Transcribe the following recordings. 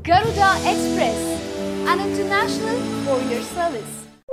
Garuda Express, an international courier service.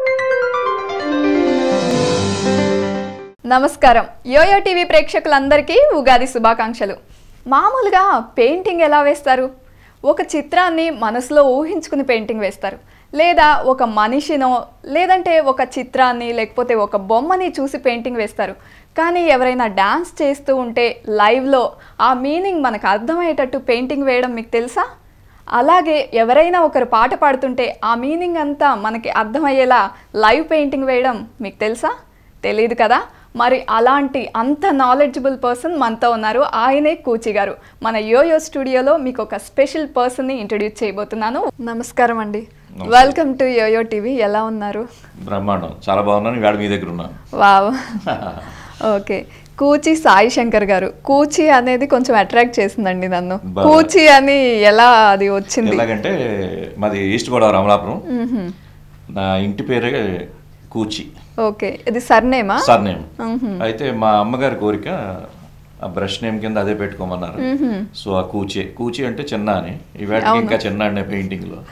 నమస్కారం Yoyo TV ప్రేక్షకులందరికీ ఉగాది శుభాకాంక్షలు మామూలుగా పెయింటింగ్ ఎలా వేస్తారు ఒక చిత్రాన్ని మనసులో ఊహించుకుని పెయింటింగ్ వేస్తారు లేదా ఒక మనిషినో లేదంటే ఒక చిత్రాన్ని లేకపోతే ఒక బొమ్మని చూసి పెయింటింగ్ వేస్తారు కానీ ఎవరైనా డ్యాన్స్ చేస్తూ ఉంటే లైవ్లో ఆ మీనింగ్ మనకు అర్థమయ్యేటట్టు పెయింటింగ్ వేయడం మీకు తెలుసా అలాగే ఎవరైనా ఒకరు పాట పాడుతుంటే ఆ మీనింగ్ అంతా మనకి అర్థమయ్యేలా లైవ్ పెయింటింగ్ వేయడం మీకు తెలుసా తెలియదు కదా మరి అలాంటి అంత నాలెడ్జబుల్ పర్సన్ మనతో ఉన్నారు ఆయనే కూచి గారు మన యోయో స్టూడియోలో మీకు ఒక స్పెషల్ పర్సన్ని ఇంట్రడ్యూస్ చేయబోతున్నాను నమస్కారం అండి వెల్కమ్ టు యోయో టీవీ ఎలా ఉన్నారు బ్రహ్మాండం చాలా బాగున్నాను ఇవాళ మీ దగ్గర ఉన్నాను వావ్ ఓకే కూచి సాయి శంకర్ గారు కూచి అనేది కొంచెం అట్రాక్ట్ చేసిందండి నన్ను బా- కూచి అని ఎలా అది వచ్చింది ఎలాగంటే మాది ఈస్ట్ గోదావరి అమలాపురం నా ఇంటి పేరే కూచి ఓకే ఇది సర్నేమా సర్నేమ్ అయితే మా అమ్మగారి కోరిక ఆ బ్రష్ నేమ్ కింద అదే పెట్టుకోమన్నారు సో ఆ కూచి కూచి అంటే చిన్న అని ఇవాళ ఇంకా చిన్న అనే పెయింటింగ్ లో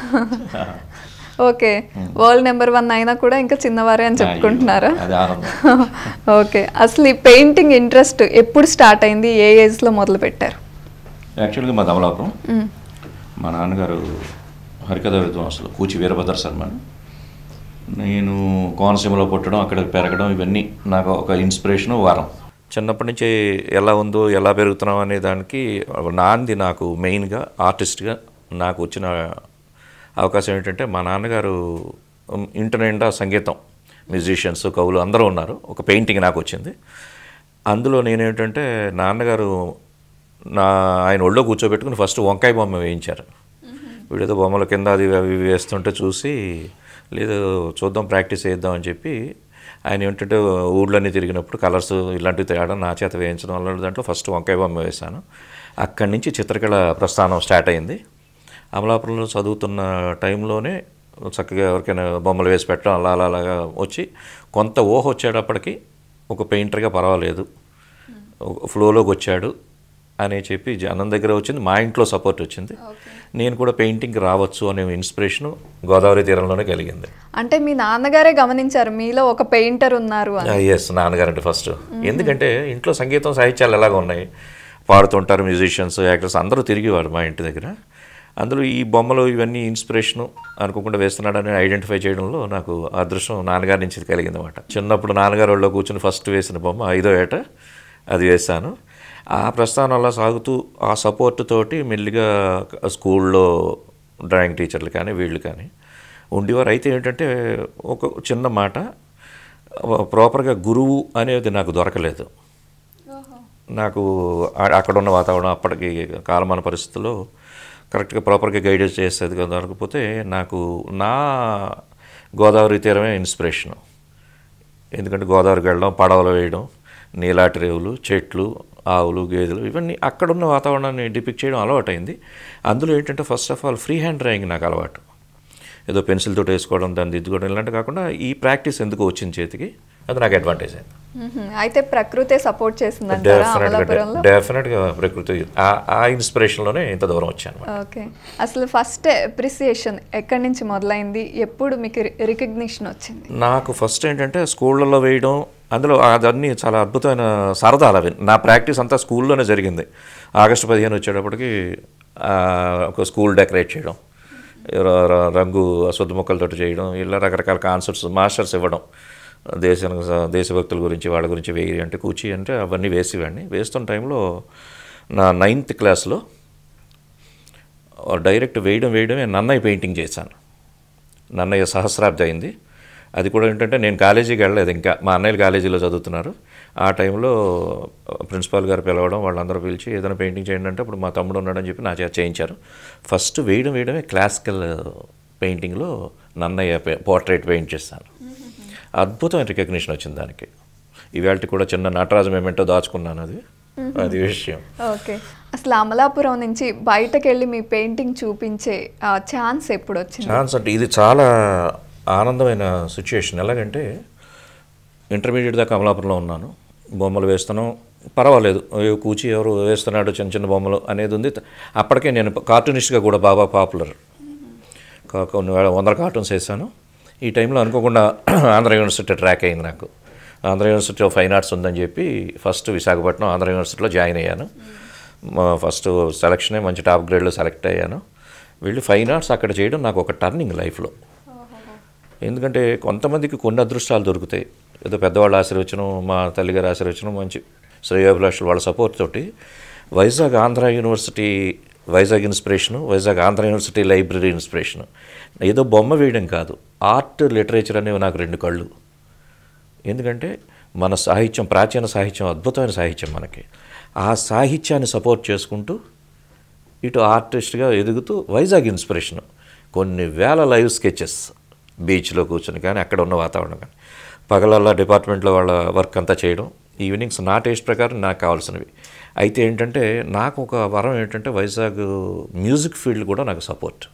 ఓకే వరల్డ్ నెంబర్ వన్ అయినా కూడా ఇంకా చిన్నవారే అని చెప్పుకుంటున్నారా అది ఆనందం ఓకే అసలు ఈ పెయింటింగ్ ఇంట్రెస్ట్ ఎప్పుడు స్టార్ట్ అయింది ఏ ఏజ్ లో మొదలు పెట్టారు యాక్చువల్గా మాది అమలాపురం మా నాన్నగారు హరికథ విద్వాంసులు కూచి వీరభద్ర శర్మ నేను కోనసీమలో పుట్టడం అక్కడ పెరగడం ఇవన్నీ నాకు ఒక ఇన్స్పిరేషన్ వారం చిన్నప్పటి నుంచి ఎలా ఉందో ఎలా పెరుగుతున్నాం అనే దానికి నాంది నాకు మెయిన్గా ఆర్టిస్ట్గా నాకు వచ్చిన అవకాశం ఏంటంటే మా నాన్నగారు ఇంటి నిండా సంగీతం మ్యూజిషియన్స్ కవులు అందరూ ఉన్నారు ఒక పెయింటింగ్ నాకు వచ్చింది అందులో నేనేంటంటే నాన్నగారు నా ఆయన ఒళ్ళో కూర్చోబెట్టుకుని ఫస్ట్ వంకాయ బొమ్మ వేయించారు వీడేదో బొమ్మల కింద అది అవి ఇవి వేస్తుంటే చూసి లేదు చూద్దాం ప్రాక్టీస్ చేద్దాం అని చెప్పి ఆయన ఏంటంటే ఊళ్ళన్నీ తిరిగినప్పుడు కలర్స్ ఇలాంటివి తేడా నా చేత వేయించడం వల్ల దాంట్లో ఫస్ట్ వంకాయ బొమ్మ వేశాను అక్కడి నుంచి చిత్రకళ ప్రస్థానం స్టార్ట్ అయింది అమలాపురంలో చదువుతున్న టైంలోనే చక్కగా ఎవరికైనా బొమ్మలు వేసి పెట్టడం అలా అలా అలాగా వచ్చి కొంత ఊహ వచ్చేటప్పటికి ఒక పెయింటర్గా పర్వాలేదు ఫ్లోలోకి వచ్చాడు అని చెప్పి జనం దగ్గర వచ్చింది మా ఇంట్లో సపోర్ట్ వచ్చింది నేను కూడా పెయింటింగ్కి రావచ్చు అనే ఇన్స్పిరేషన్ గోదావరి తీరంలోనే కలిగింది అంటే మీ నాన్నగారే గమనించారు మీలో ఒక పెయింటర్ ఉన్నారు అని ఎస్ నాన్నగారంటే ఫస్ట్ ఎందుకంటే ఇంట్లో సంగీతం సాహిత్యాలు ఎలాగ ఉన్నాయి పాడుతుంటారు మ్యూజిషియన్స్ యాక్టర్స్ అందరూ తిరిగేవారు మా ఇంటి దగ్గర అందులో ఈ బొమ్మలు ఇవన్నీ ఇన్స్పిరేషను అనుకోకుండా వేస్తున్నాడని ఐడెంటిఫై చేయడంలో నాకు అదృష్టం నాన్నగారి నుంచి కలిగింది అనమాట చిన్నప్పుడు నాన్నగారు వాళ్ళలో కూర్చుని ఫస్ట్ వేసిన బొమ్మ ఐదో ఏట అది వేశాను ఆ ప్రస్థానం అలా సాగుతూ ఆ సపోర్ట్ తోటి మెల్లిగా స్కూల్లో డ్రాయింగ్ టీచర్లు కానీ వీళ్ళు కానీ ఉండేవారు అయితే ఏంటంటే ఒక చిన్న మాట ప్రాపర్గా గురువు అనేది నాకు దొరకలేదు నాకు ఆ- అక్కడ ఉన్న వాతావరణం అప్పటికి కాలమాన పరిస్థితుల్లో కరెక్ట్గా ప్రాపర్గా గైడెన్స్ చేసేది కదా దొరకపోతే నాకు నా గోదావరి తీరమే ఇన్స్పిరేషను ఎందుకంటే గోదావరికి వెళ్ళడం పడవలు వేయడం నీలాటి రేవులు చెట్లు ఆవులు గేదెలు ఇవన్నీ అక్కడున్న వాతావరణాన్ని డిపిక్ట్ చేయడం అలవాటైంది అందులో ఏంటంటే first of all free hand drawing నాకు అలవాటు ఏదో పెన్సిల్ తోటి వేసుకోవడం దాన్ని దిద్దుకోవడం ఇలాంటి కాకుండా ఈ ప్రాక్టీస్ ఎందుకు వచ్చింది చేతికి అది నాకు అడ్వాంటేజ్ అయింది మ్మ్. అయితే ప్రకృతే సపోర్ట్ చేసిందంటారా డెఫినెట్గా అమలాపురంలో డెఫినెట్గా ప్రకృతి ఆ- ఆ ఇన్స్పిరేషన్లోనే ఇంత దూరం వచ్చాను ఓకే అసలు ఫస్ట్ అప్రిసియేషన్ ఎక్కడి నుంచి మొదలైంది ఎప్పుడు మీకు రికగ్నిషన్ వచ్చింది నాకు ఫస్ట్ ఏంటంటే స్కూళ్ళల్లో వేయడం అందులో అదన్నీ చాలా అద్భుతమైన సరదాలు అవి నా ప్రాక్టీస్ అంతా స్కూల్లోనే జరిగింది ఆగస్టు పదిహేను వచ్చేటప్పటికి ఆ, ఒక స్కూల్ డెకరేట్ చేయడం ర- ర- రంగు అశుద్ధ మొక్కలతో చేయడం ఇలా రకరకాల కాన్సెప్ట్స్ మాస్టర్స్ ఇవ్వడం దేశానికి స- దేశభక్తుల గురించి వాళ్ళ గురించి వేయి అంటే కూచి అంటే అవన్నీ వేసేవాడిని వేస్తున్న టైంలో నా నైన్త్ క్లాస్లో డైరెక్ట్ వేయడం వేయడమే నన్నయ్య పెయింటింగ్ చేశాను నన్నయ్య సహస్రాబ్ది అయింది అది కూడా ఏంటంటే నేను కాలేజీకి వెళ్ళలేదు ఇంకా మా అన్నయ్యలు కాలేజీలో చదువుతున్నారు ఆ టైంలో ప్రిన్సిపాల్ గారు పిలవడం వాళ్ళందరూ పిలిచి ఏదైనా పెయింటింగ్ చేయండి అంటే అప్పుడు మా తమ్ముడు ఉన్నాడని చెప్పి నా చేత చేయించారు ఫస్ట్ వేయడం వేయడమే క్లాసికల్ పెయింటింగ్లో నన్నయ్య పోర్ట్రేట్ పెయింట్ చేస్తాను అద్భుతమైన రికగ్నిషన్ వచ్చింది దానికి ఇవాళ కూడా చిన్న నటరాజు మేమెంటో దాచుకున్నాను అది అది విషయం ఓకే అసలు అమలాపురం నుంచి బయటకు వెళ్ళి మీ పెయింటింగ్ చూపించే ఛాన్స్ ఎప్పుడు వచ్చింది ఛాన్స్ అంటే ఇది చాలా ఆనందమైన సిచ్యుయేషన్ ఎలాగంటే ఇంటర్మీడియట్ దాకా అమలాపురంలో ఉన్నాను బొమ్మలు వేస్తున్నాం పర్వాలేదు ఏ కూచి ఎవరు వేస్తున్నాడు చిన్న చిన్న బొమ్మలు అనేది ఉంది అప్పటికే నేను కార్టూనిస్ట్గా కూడా బాగా పాపులర్ కా- కొన్ని వేల వందల కార్టూన్స్ వేసాను ఈ టైంలో అనుకోకుండా ఆంధ్ర యూనివర్సిటీ ట్రాక్ అయింది నాకు Andhra university of fine arts ఉందని చెప్పి ఫస్ట్ విశాఖపట్నం ఆంధ్ర యూనివర్సిటీలో జాయిన్ అయ్యాను మా ఫస్ట్ సెలక్షనే మంచి టాప్ గ్రేడ్లో సెలెక్ట్ అయ్యాను వెళ్ళి ఫైన్ ఆర్ట్స్ అక్కడ చేయడం నాకు ఒక టర్నింగ్ లైఫ్లో ఎందుకంటే కొంతమందికి కొన్ని అదృష్టాలు దొరుకుతాయి ఏదో పెద్దవాళ్ళ ఆశీర్వచనం మా తల్లిగారి ఆశీర్వచనం మంచి శ్రేయోభిలాషులు వాళ్ళ సపోర్ట్ తోటి Vizag Andhra university Vizag inspiration Vizag Andhra university library inspiration ఏదో బొమ్మ వేయడం కాదు ఆర్ట్ లిటరేచర్ అనేవి నాకు రెండు కళ్ళు ఎందుకంటే మన సాహిత్యం ప్రాచీన సాహిత్యం అద్భుతమైన సాహిత్యం మనకి ఆ సాహిత్యాన్ని సపోర్ట్ చేసుకుంటూ ఇటు ఆర్టిస్ట్గా ఎదుగుతూ వైజాగ్ ఇన్స్పిరేషన్ కొన్ని వేల లైవ్ స్కెచెస్ బీచ్లో కూర్చొని కానీ అక్కడ ఉన్న వాతావరణం కానీ పగలల్లా డిపార్ట్మెంట్లో వాళ్ళ వర్క్ అంతా చేయడం ఈవినింగ్స్ నా టేస్ట్ ప్రకారం నాకు కావాల్సినవి అయితే ఏంటంటే నాకు ఒక వరం ఏంటంటే వైజాగ్ మ్యూజిక్ ఫీల్డ్ కూడా నాకు సపోర్ట్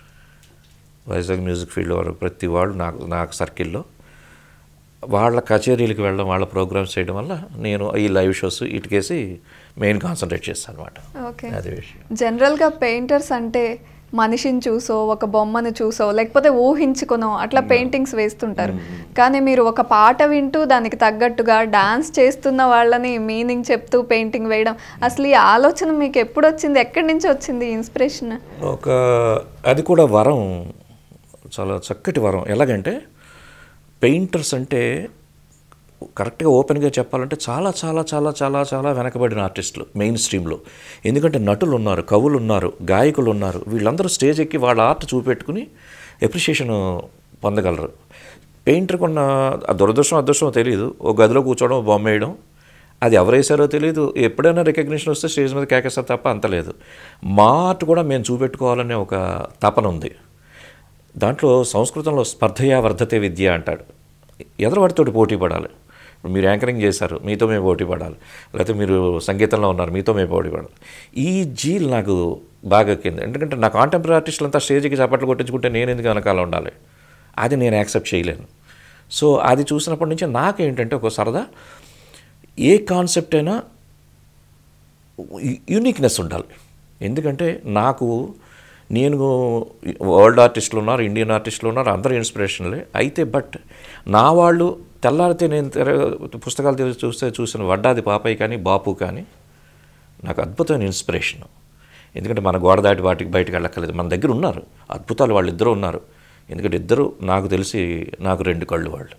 వైజాగ్ మ్యూజిక్ ఫీల్డ్ వాళ్ళు ప్రతి వాళ్ళు నాకు నాకు సర్కిల్లో వాళ్ళ కచేరీలకు వెళ్ళడం వాళ్ళ ప్రోగ్రామ్స్ చేయడం వల్ల నేను ఈ లైవ్ షోస్ ఇటుకేసి మెయిన్ కాన్సన్ట్రేట్ చేస్తాను అనమాట ఓకే అదే విషయం జనరల్గా పెయింటర్స్ అంటే మనిషిని చూసో ఒక బొమ్మను చూసో లేకపోతే ఊహించుకునో అట్లా పెయింటింగ్స్ వేస్తుంటారు కానీ మీరు ఒక పాట వింటూ దానికి తగ్గట్టుగా డాన్స్ చేస్తున్న వాళ్ళని మీనింగ్ చెప్తూ పెయింటింగ్ వేయడం అసలు ఈ ఆలోచన మీకు ఎప్పుడు వచ్చింది ఎక్కడి నుంచి వచ్చింది ఇన్స్పిరేషన్ ఒక అది కూడా వరం చాలా చక్కటి వరం ఎలాగంటే పెయింటర్స్ అంటే కరెక్ట్గా ఓపెన్గా చెప్పాలంటే చాలా చాలా చాలా చాలా చాలా వెనకబడిన ఆర్టిస్టులు మెయిన్ స్ట్రీమ్లో ఎందుకంటే నటులు ఉన్నారు కవులు ఉన్నారు గాయకులు ఉన్నారు వీళ్ళందరూ స్టేజ్ ఎక్కి వాళ్ళ ఆర్ట్ చూపెట్టుకుని ఎప్రిషియేషన్ పొందగలరు పెయింటర్కి ఉన్న ఆ దురదృష్టం అదృష్టం తెలియదు ఒక గదిలో కూర్చోవడం బొమ్మ వేయడం అది ఎవరు వేసారో తెలియదు ఎప్పుడైనా రికగ్నిషన్ వస్తే స్టేజ్ మీద కేకేస్తారు తప్ప అంత లేదు మా ఆర్ట్ కూడా మేము చూపెట్టుకోవాలనే ఒక తపన ఉంది దాంట్లో సంస్కృతంలో స్పర్ధయా వర్ధతే విద్య అంటాడు ఎదరవాడితోటి పోటీ పడాలి ఇప్పుడు మీరు యాంకరింగ్ చేశారు మీతో మేము పోటీ పడాలి లేకపోతే మీరు సంగీతంలో ఉన్నారు మీతో మేము పోటీ పడాలి ఈ జీల్ నాకు బాగా ఎక్కింది ఎందుకంటే నా కాంటెంపరీ ఆర్టిస్టులు అంతా స్టేజ్కి చప్పట్లు కొట్టించుకుంటే నేను ఎందుకు వెనకాల ఉండాలి అది నేను యాక్సెప్ట్ చేయలేను సో అది చూసినప్పటి నుంచి నాకేంటంటే ఒక సరదా ఏ కాన్సెప్ట్ అయినా యూనిక్నెస్ ఉండాలి ఎందుకంటే నాకు నేను వరల్డ్ ఆర్టిస్టులు ఉన్నారు ఇండియన్ ఆర్టిస్టులు ఉన్నారు అందరూ ఇన్స్పిరేషన్లే అయితే బట్ నా వాళ్ళు తెల్లారితే నేను తెర పుస్తకాలు తెరిచి చూస్తే చూసిన వడ్డాది పాపయ్య కానీ బాపు కానీ నాకు అద్భుతమైన ఇన్స్పిరేషన్ ఎందుకంటే మన గోడ దాటి వాటికి బయటకు వెళ్ళక్కర్లేదు మన దగ్గర ఉన్నారు అద్భుతాలు వాళ్ళు ఇద్దరు ఉన్నారు ఎందుకంటే ఇద్దరు నాకు తెలిసి నాకు రెండు కళ్ళు వాళ్ళు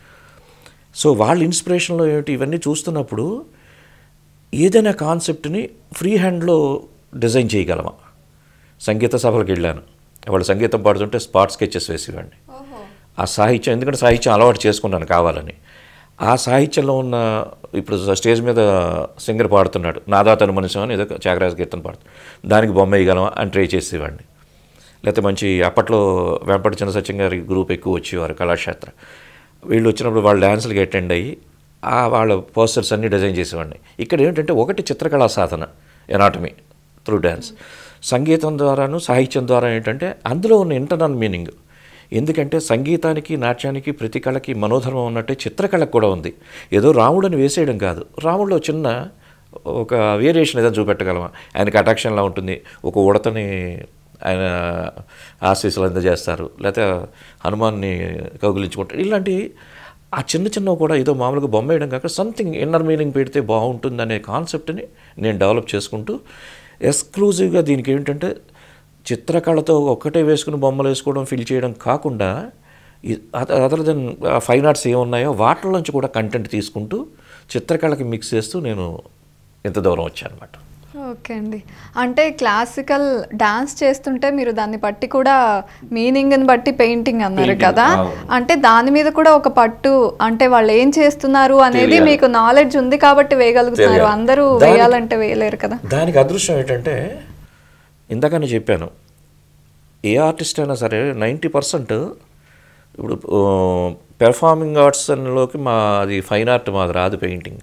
సో వాళ్ళ ఇన్స్పిరేషన్లో ఏమిటి ఇవన్నీ చూస్తున్నప్పుడు ఏదైనా కాన్సెప్ట్ని ఫ్రీ హ్యాండ్లో డిజైన్ చేయగలమా సంగీత సభలకు వెళ్ళాను వాళ్ళు సంగీతం పాడుతుంటే స్పాట్ స్కెచెస్ వేసేవాడిని ఆ సాహిత్యం ఎందుకంటే సాహిత్యం అలవాటు చేసుకున్నాను కావాలని ఆ సాహిత్యంలో ఉన్న ఇప్పుడు స్టేజ్ మీద సింగర్ పాడుతున్నాడు నాదాతను మనిషి అని ఏదో త్యాగరాజ కీర్తన పాడుతుంది దానికి బొమ్మ వేయగలమా అని ట్రై చేసేవాడిని లేకపోతే మంచి అప్పట్లో వెంపటి చిన్న సత్యం గారి గ్రూప్ ఎక్కువ వచ్చేవారు కళాక్షేత్ర వీళ్ళు వచ్చినప్పుడు వాళ్ళ డ్యాన్సులకి అటెండ్ అయ్యి ఆ వాళ్ళ పోస్టర్స్ అన్నీ డిజైన్ చేసేవాడిని ఇక్కడ ఏంటంటే ఒకటి చిత్రకళా సాధన ఎనాటమీ త్రూ డ్యాన్స్ సంగీతం ద్వారాను సాహిత్యం ద్వారా ఏంటంటే అందులో ఉన్న ఇంటర్నల్ మీనింగ్ ఎందుకంటే సంగీతానికి నాట్యానికి ప్రతి కళకి మనోధర్మం ఉన్నట్టే చిత్రకళకు కూడా ఉంది ఏదో రాముడిని వేసేయడం కాదు రాముడిలో చిన్న ఒక వేరియేషన్ ఏదైనా చూపెట్టగలమా ఆయనకి అటాక్షన్లా ఉంటుంది ఒక ఉడతని ఆయన ఆశీస్సులు అందజేస్తారు లేకపోతే హనుమాన్ని కౌగిలించుకుంటారు ఇలాంటి ఆ చిన్న చిన్నవి కూడా ఏదో మామూలుగా బొమ్మ వేయడం కాక సంథింగ్ ఇన్నర్ మీనింగ్ పెడితే బాగుంటుందనే కాన్సెప్ట్ని నేను డెవలప్ చేసుకుంటూ ఎక్స్క్లూజివ్గా దీనికి ఏంటంటే చిత్రకళతో ఒక్కటే వేసుకుని బొమ్మలు వేసుకోవడం ఫిల్ చేయడం కాకుండా అదర్ దెన్ ఫైన్ ఆర్ట్స్ ఏమున్నాయో వాటిలోంచి కూడా కంటెంట్ తీసుకుంటూ చిత్రకళకి మిక్స్ చేస్తూ నేను ఇంత దూరం వచ్చాను అనమాట ఓకే అండి అంటే క్లాసికల్ డాన్స్ చేస్తుంటే మీరు దాన్ని బట్టి కూడా మీనింగ్ని బట్టి పెయింటింగ్ అన్నారు Painting, కదా అవును. అంటే దాని మీద కూడా ఒక పట్టు అంటే వాళ్ళు ఏం చేస్తున్నారు అనేది తెలియాలి. మీకు నాలెడ్జ్ ఉంది కాబట్టి వేయగలుగుతున్నారు తెలియాలి. అందరూ దానికి- వేయాలంటే వేయలేరు కదా దానికి అదృష్టం ఏంటంటే ఇందాకనే చెప్పాను ఏ ఆర్టిస్ట్ అయినా సరే నైంటీ పర్సెంట్ ఇప్పుడు పెర్ఫార్మింగ్ ఆర్ట్స్ అనిలోకి మాది ఫైన్ ఆర్ట్ మాది రాదు పెయింటింగ్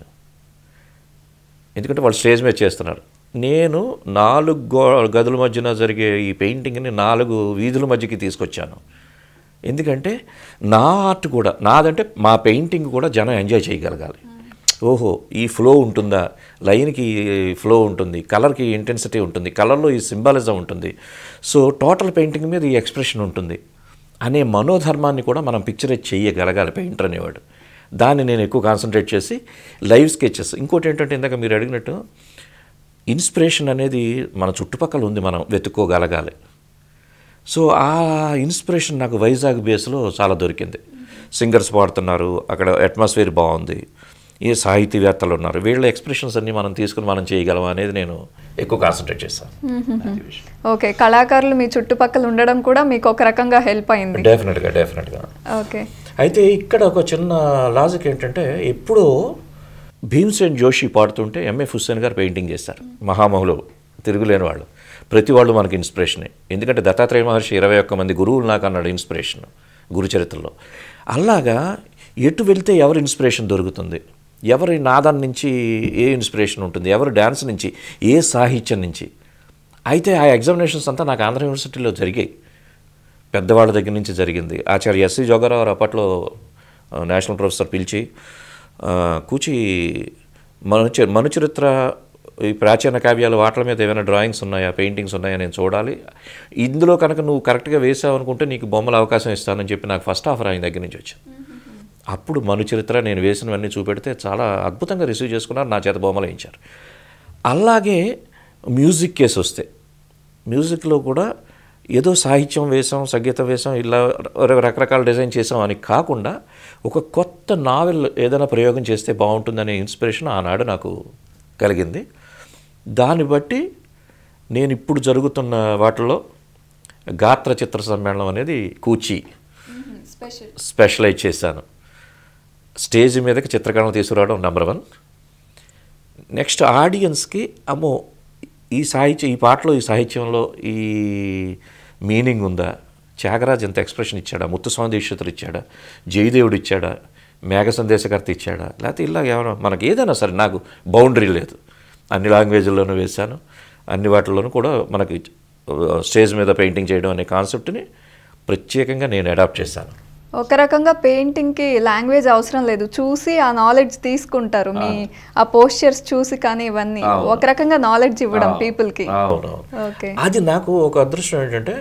ఎందుకంటే వాళ్ళు స్టేజ్ మీద చేస్తున్నారు నేను నాలుగు గో గదుల మధ్యన జరిగే ఈ పెయింటింగ్ని నాలుగు వీధుల మధ్యకి తీసుకొచ్చాను ఎందుకంటే నా ఆర్ట్ కూడా నాదంటే మా పెయింటింగ్ కూడా జనం ఎంజాయ్ చేయగలగాలి ఓహో ఈ ఫ్లో ఉంటుందా లైన్కి ఫ్లో ఉంటుంది కలర్కి ఇంటెన్సిటీ ఉంటుంది కలర్లో ఈ సింబాలిజం ఉంటుంది సో టోటల్ పెయింటింగ్ మీద ఈ ఎక్స్ప్రెషన్ ఉంటుంది అనే మనోధర్మాన్ని కూడా మనం పిక్చరైజ్ చేయగలగాలి పెయింటర్ అనేవాడు దాన్ని నేను ఎక్కువ కాన్సన్ట్రేట్ చేసి లైవ్ స్కెచెస్ ఇంకోటి ఏంటంటే ఇందాక మీరు అడిగినట్టు ఇన్స్పిరేషన్ అనేది మన చుట్టుపక్కల ఉంది మనం వెతుక్కోగలగాలి సో ఆ ఇన్స్పిరేషన్ నాకు వైజాగ్ బేస్లో చాలా దొరికింది సింగర్స్ పాడుతున్నారు అక్కడ అట్మాస్ఫియర్ బాగుంది ఏ సాహితీవేత్తలు ఉన్నారు వీళ్ళ ఎక్స్ప్రెషన్స్ అన్ని మనం తీసుకుని మనం చేయగలం అనేది నేను ఎక్కువ కాన్సన్ట్రేట్ చేస్తాను అది విషయం. ఓకే కళాకారులు మీ చుట్టుపక్కల ఉండడం కూడా మీకు ఒక రకంగా హెల్ప్ అయింది డెఫినెట్గా డెఫినెట్గా ఓకే అయితే ఇక్కడ ఒక చిన్న లాజిక్ ఏంటంటే ఎప్పుడో భీమ్సేన్ జోషి పాడుతుంటే ఎంఎఫ్ హుస్సేన్ గారు పెయింటింగ్ చేశారు మహామహులు తిరుగులేని వాళ్ళు ప్రతి వాళ్ళు మనకి ఇన్స్పిరేషనే ఎందుకంటే దత్తాత్రేయ మహర్షి ఇరవై ఒక్క మంది గురువులు నాకు అన్నాడు ఇన్స్పిరేషన్ గురు చరిత్రలో అలాగా ఎటు వెళ్తే ఎవరు ఇన్స్పిరేషన్ దొరుకుతుంది ఎవరి నాదం నుంచి ఏ ఇన్స్పిరేషన్ ఉంటుంది ఎవరు డ్యాన్స్ నుంచి ఏ సాహిత్యం నుంచి అయితే ఆ ఎగ్జామినేషన్స్ అంతా నాకు ఆంధ్ర యూనివర్సిటీలో జరిగాయి పెద్దవాళ్ళ దగ్గర నుంచి జరిగింది ఆచార్య ఎస్సి జోగారావు అప్పట్లో ఆ, నేషనల్ ప్రొఫెసర్ పిలిచి ఆ, కూచి మనుచ మనుచరిత్ర ఈ ప్రాచీన కావ్యాలు వాటిల మీద ఏమైనా డ్రాయింగ్స్ ఉన్నాయా పెయింటింగ్స్ ఉన్నాయా నేను చూడాలి ఇందులో కనుక నువ్వు కరెక్ట్గా వేసావు అనుకుంటే నీకు బొమ్మల అవకాశం ఇస్తానని చెప్పి నాకు ఫస్ట్ ఆఫర్ ఆయన దగ్గర నుంచి వచ్చింది అప్పుడు మనుచరిత్ర నేను వేసినవన్నీ చూపెడితే చాలా అద్భుతంగా రిసీవ్ చేసుకున్నారు నా చేత బొమ్మలు వేయించారు అలాగే మ్యూజిక్ కేసు వస్తే మ్యూజిక్లో కూడా ఏదో సాహిత్యం వేసాం సంగీతం వేసాం ఇలా ర- రకరకాల డిజైన్ చేసాం అని కాకుండా ఒక కొత్త నావెల్ ఏదైనా ప్రయోగం చేస్తే బాగుంటుందనే ఇన్స్పిరేషన్ ఆనాడు నాకు కలిగింది దాన్ని బట్టి నేను ఇప్పుడు జరుగుతున్న వాటిలో గాత్ర చిత్ర సమ్మేళనం అనేది కూచి స్పెషలైజ్ చేశాను స్టేజ్ మీదకి చిత్రకళను తీసుకురావడం నెంబర్ వన్ నెక్స్ట్ ఆడియన్స్కి అమ్మో ఈ సాహిత్యం ఈ పాటలో ఈ సాహిత్యంలో ఈ మీనింగ్ ఉందా త్యాగరాజ్ ఎంత ఎక్స్ప్రెషన్ ఇచ్చాడా ముత్తుస్వామి దీక్షితులు ఇచ్చాడా జయదేవుడు ఇచ్చాడా మేఘ సందేశకర్త ఇచ్చాడా లేకపోతే ఇలా ఏమైనా మనకి ఏదైనా సరే నాకు బౌండరీ లేదు అన్ని లాంగ్వేజ్ల్లోనూ వేశాను అన్ని వాటిల్లోనూ కూడా మనకి స్టేజ్ మీద పెయింటింగ్ చేయడం అనే కాన్సెప్ట్ని ప్రత్యేకంగా నేను అడాప్ట్ చేశాను ఒక రకంగా పెయింటింగ్ కి లాంగ్వేజ్ అవసరం లేదు చూసి ఆ నాలెడ్జ్ తీసుకుంటారు మీ ఆ పోస్చర్స్ చూసి కానీ ఇవన్నీ ఒక రకంగా నాలెడ్జ్ ఇవ్వడం పీపుల్ కి అవునవును ఓకే అది నాకు ఒక అదృష్టం ఏంటంటే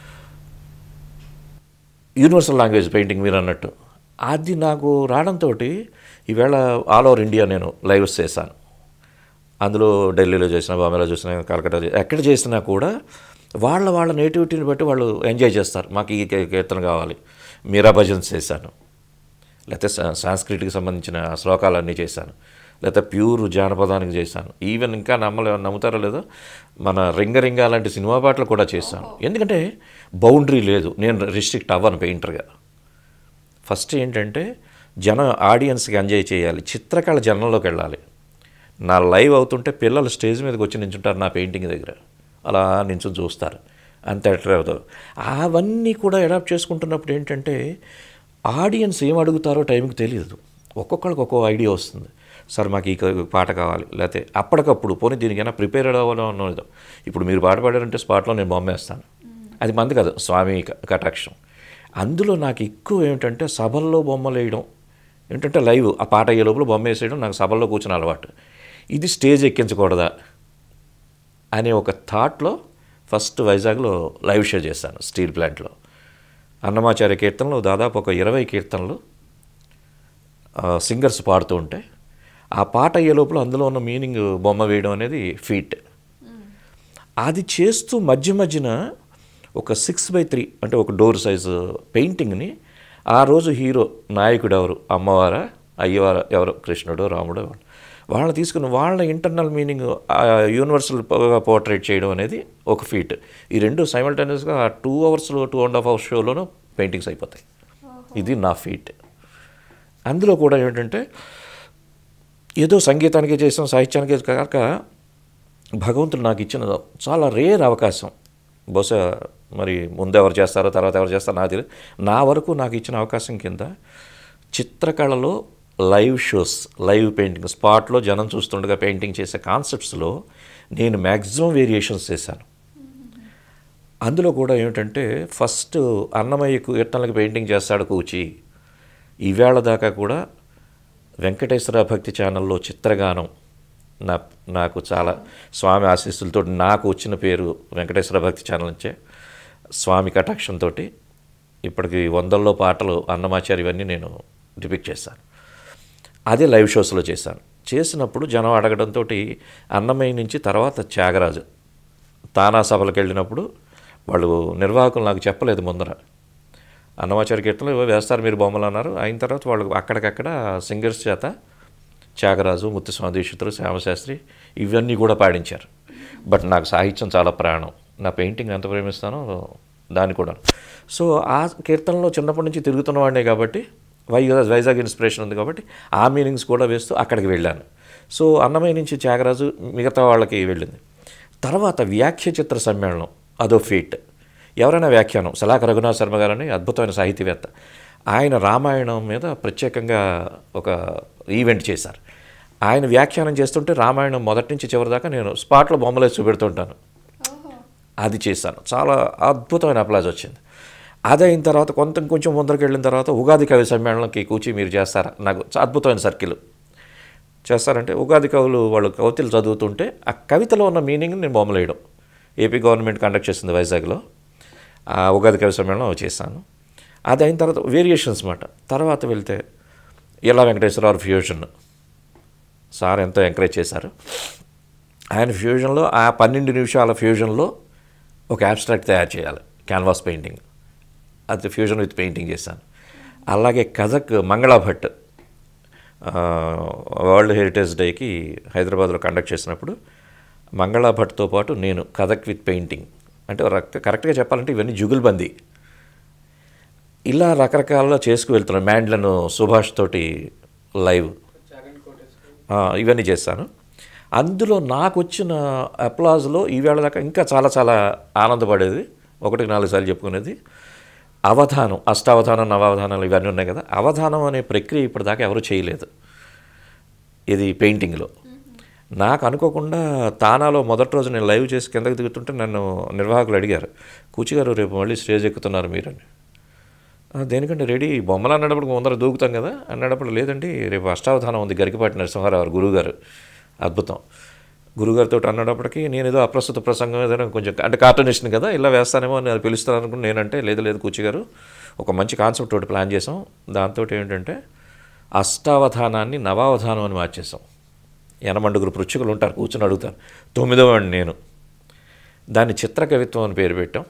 యూనివర్సల్ లాంగ్వేజ్ పెయింటింగ్ మీరు అన్నట్టు అది నాకు రావడంతో ఈవేళ ఆల్ ఓవర్ ఇండియా నేను లైవ్స్ చేశాను అందులో ఢిల్లీలో చేసిన బాంబేలో చేసిన కలకత్తా చే- ఎక్కడ చేసినా కూడా వాళ్ళ వాళ్ళ నేటివిటీని బట్టి వాళ్ళు ఎంజాయ్ చేస్తారు మాకు ఈ కీ- కీర్తన కావాలి మీరా భజన్స్ చేశాను లేకపోతే సా- సాంస్క్రిట్కి సంబంధించిన శ్లోకాలన్నీ చేశాను లేకపోతే ప్యూర్ జానపదానికి చేశాను ఈవెన్ ఇంకా నమ్మలే నమ్ముతారో లేదో మన రింగ రింగ లాంటి సినిమా పాటలు కూడా చేశాను ఎందుకంటే బౌండరీ లేదు నేను రిస్ట్రిక్ట్ అవ్వను పెయింటర్గా ఫస్ట్ ఏంటంటే జన ఆడియన్స్కి ఎంజాయ్ చేయాలి చిత్రకళ జనంలోకి వెళ్ళాలి నా లైవ్ అవుతుంటే పిల్లలు స్టేజ్ మీదకి వచ్చి నించుంటారు నా పెయింటింగ్ దగ్గర అలా నించుని చూస్తారు అంత అట్రా అవుతారు అవన్నీ కూడా అడాప్ట్ చేసుకుంటున్నప్పుడు ఏంటంటే ఆడియన్స్ ఏం అడుగుతారో టైంకి తెలియదు ఒక్కొక్కరికి ఒక్కో ఐడియా వస్తుంది సార్ మాకు ఈ క- పాట కావాలి లేకపోతే అప్పటికప్పుడు పోనీ దీనికైనా ప్రిపేర్ అవ్వడం అన్నది ఇప్పుడు మీరు పాట పాడారంటే స్పాట్లో నేను బొమ్మేస్తాను అది మంది కాదు స్వామి క- కటాక్షం అందులో నాకు ఎక్కువ ఏమిటంటే సభల్లో బొమ్మలు వేయడం ఏంటంటే లైవ్ ఆ పాట అయ్యే లోపల బొమ్మ వేసేయడం నాకు సభల్లో కూర్చుని అలవాటు ఇది స్టేజ్ ఎక్కించకూడదా అనే ఒక థాట్లో ఫస్ట్ వైజాగ్లో లైవ్ షో చేశాను స్టీల్ ప్లాంట్లో అన్నమాచార్య కీర్తనలు దాదాపు ఒక ఇరవై కీర్తనలు ఆ, సింగర్స్ పాడుతూ ఉంటే ఆ పాట అయ్యే లోపల అందులో ఉన్న మీనింగ్ బొమ్మ వేయడం అనేది ఫీట్ అది చేస్తూ మధ్య మధ్యన ఒక సిక్స్ బై త్రీ అంటే ఒక డోర్ సైజు పెయింటింగ్ని ఆ రోజు హీరో నాయకుడు ఎవరు అమ్మవారా అయ్యవారా ఎవరు కృష్ణుడు రాముడు ఎవరు వాళ్ళని తీసుకుని వాళ్ళ ఇంటర్నల్ మీనింగ్ యూనివర్సల్ పోర్ట్రేట్ చేయడం అనేది ఒక ఫీట్ ఈ రెండు సైమల్టేనియస్గా ఆ టూ అవర్స్లో టూ అండ్ హాఫ్ అవర్స్ షోలోనూ పెయింటింగ్స్ అయిపోతాయి ఇది నా ఫీట్ అందులో కూడా ఏంటంటే ఏదో సంగీతానికి చేసాం సాహిత్యానికి కాక భగవంతుడు నాకు ఇచ్చిన చాలా రేర్ అవకాశం బహుశా మరి ముందు ఎవరు చేస్తారో తర్వాత ఎవరు చేస్తారో నాకు తెలియదు నా వరకు నాకు ఇచ్చిన అవకాశం కింద చిత్రకళలో లైవ్ షోస్ లైవ్ పెయింటింగ్ స్పాట్లో జనం చూస్తుండగా పెయింటింగ్ చేసే కాన్సెప్ట్స్లో నేను మ్యాక్సిమం వేరియేషన్స్ చేశాను అందులో కూడా ఏమిటంటే ఫస్ట్ అన్నమయ్య కీర్తనలకు పెయింటింగ్ చేస్తాడు కూచి ఈవేళ దాకా కూడా వెంకటేశ్వర భక్తి ఛానల్లో చిత్రగానం నా నాకు చాలా స్వామి ఆశీస్సులతో నాకు వచ్చిన పేరు వెంకటేశ్వర భక్తి ఛానల్ నుంచే స్వామి కటాక్షంతో ఇప్పటికి వందల్లో పాటలు అన్నమాచారి ఇవన్నీ నేను డిపిక్ట్ చేశాను అదే లైవ్ షోస్లో చేశాను చేసినప్పుడు జనం అడగడంతో అన్నమయ్య నుంచి తర్వాత త్యాగరాజు తానా సభలకు వెళ్ళినప్పుడు వాళ్ళు నిర్వాహకులు నాకు చెప్పలేదు ముందర అన్నమాచారి కీర్తనలు ఏవో వేస్తారు మీరు బొమ్మలు అన్నారు అయిన తర్వాత వాళ్ళు అక్కడికక్కడ సింగర్స్ చేత త్యాగరాజు ముత్తుస్వామి దీక్షితులు శ్యామశాస్త్రి ఇవన్నీ కూడా పాడించారు బట్ నాకు సాహిత్యం చాలా ప్రాణం నా పెయింటింగ్ ఎంత ప్రేమిస్తానో దాన్ని కూడా సో ఆ కీర్తనలో చిన్నప్పటి నుంచి తిరుగుతున్న వాడినే కాబట్టి వై వైజాగ్ ఇన్స్పిరేషన్ ఉంది కాబట్టి ఆ మీనింగ్స్ కూడా వేస్తూ అక్కడికి వెళ్ళాను సో అన్నమయ్య నుంచి త్యాగరాజు మిగతా వాళ్ళకి వెళ్ళింది తర్వాత వ్యాఖ్య చిత్ర సమ్మేళనం అదో ఫీట్ ఎవరైనా వ్యాఖ్యానం సలాక రఘునాథ్ శర్మ గారని అద్భుతమైన సాహితీవేత్త ఆయన రామాయణం మీద ప్రత్యేకంగా ఒక ఈవెంట్ చేశారు ఆయన వ్యాఖ్యానం చేస్తుంటే రామాయణం మొదటి నుంచి చివరి దాకా నేను స్పాట్లో బొమ్మలు వేసి చూపెడుతుంటాను అది చేశాను చాలా అద్భుతమైన అప్లాజ్ వచ్చింది అది అయిన తర్వాత కొంత కొంచెం ముందరికి వెళ్ళిన తర్వాత ఉగాది కవి సమ్మేళనంకి కూర్చి మీరు చేస్తారా నాకు చ- అద్భుతమైన సర్కిల్ చేస్తారంటే ఉగాది కవులు వాళ్ళు కవితలు చదువుతుంటే ఆ కవితలో ఉన్న మీనింగ్ నేను బొమ్మలు వేయడం ఏపీ గవర్నమెంట్ కండక్ట్ చేసింది వైజాగ్లో ఆ ఉగాది కవి సమ్మేళనం చేశాను అది అయిన తర్వాత వేరియేషన్స్ మాట తర్వాత వెళ్తే ఇలా వెంకటేశ్వరరావు ఫ్యూజన్ సార్ ఎంతో ఎంకరేజ్ చేశారు ఆయన ఫ్యూజన్లో ఆ పన్నెండు నిమిషాల ఫ్యూజన్లో ఒక యాబ్స్ట్రాక్ట్ తయారు చేయాలి క్యాన్వాస్ పెయింటింగ్ అది ఫ్యూజన్ విత్ పెయింటింగ్ చేశాను అలాగే కథక్ మంగళ భట్ ఆ, వరల్డ్ హెరిటేజ్ డేకి హైదరాబాద్లో కండక్ట్ చేసినప్పుడు మంగళ భట్తో పాటు నేను కథక్ విత్ పెయింటింగ్ అంటే రక- కరెక్ట్గా చెప్పాలంటే ఇవన్నీ జుగుల్బందీ ఇలా రకరకాల చేసుకు వెళ్తున్నాను మ్యాండ్లను సుభాష్ తోటి లైవ్ ఆ, ఇవన్నీ చేస్తాను అందులో నాకు వచ్చిన అప్లాజ్లో ఈవేళ దాకా ఇంకా చాలా చాలా ఆనందపడేది ఒకటికి నాలుగు సార్లు చెప్పుకునేది అవధానం అష్టావధానం నవావధానాలు ఇవన్నీ ఉన్నాయి కదా అవధానం అనే ప్రక్రియ ఇప్పటిదాకా ఎవరు చేయలేదు ఇది పెయింటింగ్లో నాకు అనుకోకుండా తానాలో మొదటి రోజు నేను లైవ్ చేసి కిందకి దిగుతుంటే నన్ను నిర్వాహకులు అడిగారు కూచి గారు రేపు మళ్ళీ స్టేజ్ ఎక్కుతున్నారు మీరని "ఆ, దేనికంటే రెడీ బొమ్మలు అన్నప్పుడు ముందర దూకుతాం కదా అన్నప్పుడు లేదండి రేపు అష్టావధానం ఉంది గరికపాటి నరసింహారావు గారు గురువుగారు అద్భుతం గురుగారితో అన్నప్పటికీ నేను ఏదో అప్రస్తుత ప్రసంగం ఏదైనా కొంచెం అంటే కార్టూనిస్ట్ కదా ఇలా వేస్తానేమో అని అది పిలుస్తాను అనుకుని నేనంటే లేదు లేదు కూచి గారు ఒక మంచి కాన్సెప్ట్ ఒకటి ప్లాన్ చేసాం దాంతో ఏంటంటే అష్టావధానాన్ని నవావధానం అని మార్చేసాం ఎనమండుగురు పృచ్ఛకులు ఉంటారు కూర్చొని అడుగుతారు తొమ్మిదో వాడిని నేను దాన్ని చిత్రకవిత్వం అని పేరు పెట్టాం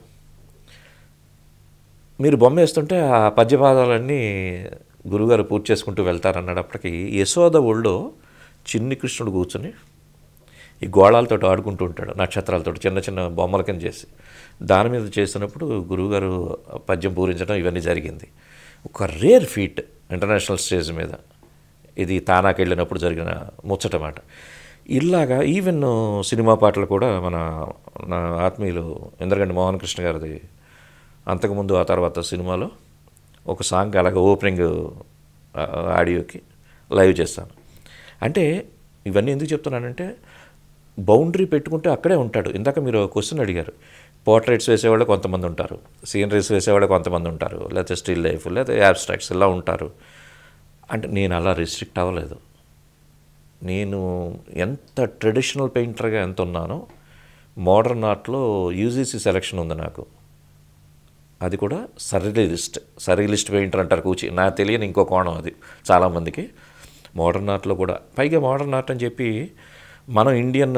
మీరు బొమ్మ వేస్తుంటే ఆ పద్యపాదాలన్నీ గురుగారు పూర్తి చేసుకుంటూ వెళ్తారన్నప్పటికీ యశోద ఒళ్ళో చిన్ని కృష్ణుడు కూర్చొని ఈ గోళాలతో ఆడుకుంటూ ఉంటాడు నక్షత్రాలతో చిన్న చిన్న బొమ్మల కింద చేసి దాని మీద చేసినప్పుడు గురువుగారు పద్యం పూరించడం ఇవన్నీ జరిగింది ఒక రేర్ ఫీట్ ఇంటర్నేషనల్ స్టేజ్ మీద ఇది తానాకి వెళ్ళినప్పుడు జరిగిన ముచ్చటమాట ఇలాగా ఈవెన్ సినిమా పాటలు కూడా మన నా ఆత్మీయులు ఇంద్రగండి మోహన్ కృష్ణ గారిది అంతకుముందు ఆ తర్వాత సినిమాలో ఒక సాంగ్ అలాగే ఓపెనింగ్ ఆ, ఆడియోకి లైవ్ చేస్తాను అంటే ఇవన్నీ ఎందుకు చెప్తున్నానంటే బౌండరీ పెట్టుకుంటే అక్కడే ఉంటాడు ఇందాక మీరు క్వశ్చన్ అడిగారు పోర్ట్రేట్స్ వేసేవాళ్ళు కొంతమంది ఉంటారు సీనరీస్ వేసేవాళ్ళు కొంతమంది ఉంటారు లేకపోతే స్టిల్ లైఫ్ లేకపోతే యాబ్స్ట్రాక్ట్స్ ఇలా ఉంటారు అంటే నేను అలా రిస్ట్రిక్ట్ అవ్వలేదు నేను ఎంత ట్రెడిషనల్ పెయింటర్గా ఎంత ఉన్నానో మోడర్న్ ఆర్ట్లో యూజీసీ సెలక్షన్ ఉంది నాకు అది కూడా సర్రియలిస్ట్ సర్రియలిస్ట్ పెయింటర్ అంటారు కూచి నాకు తెలియని ఇంకో కోణం అది చాలామందికి మోడర్న్ ఆర్ట్లో కూడా పైగా మోడర్న్ ఆర్ట్ అని చెప్పి మనం ఇండియన్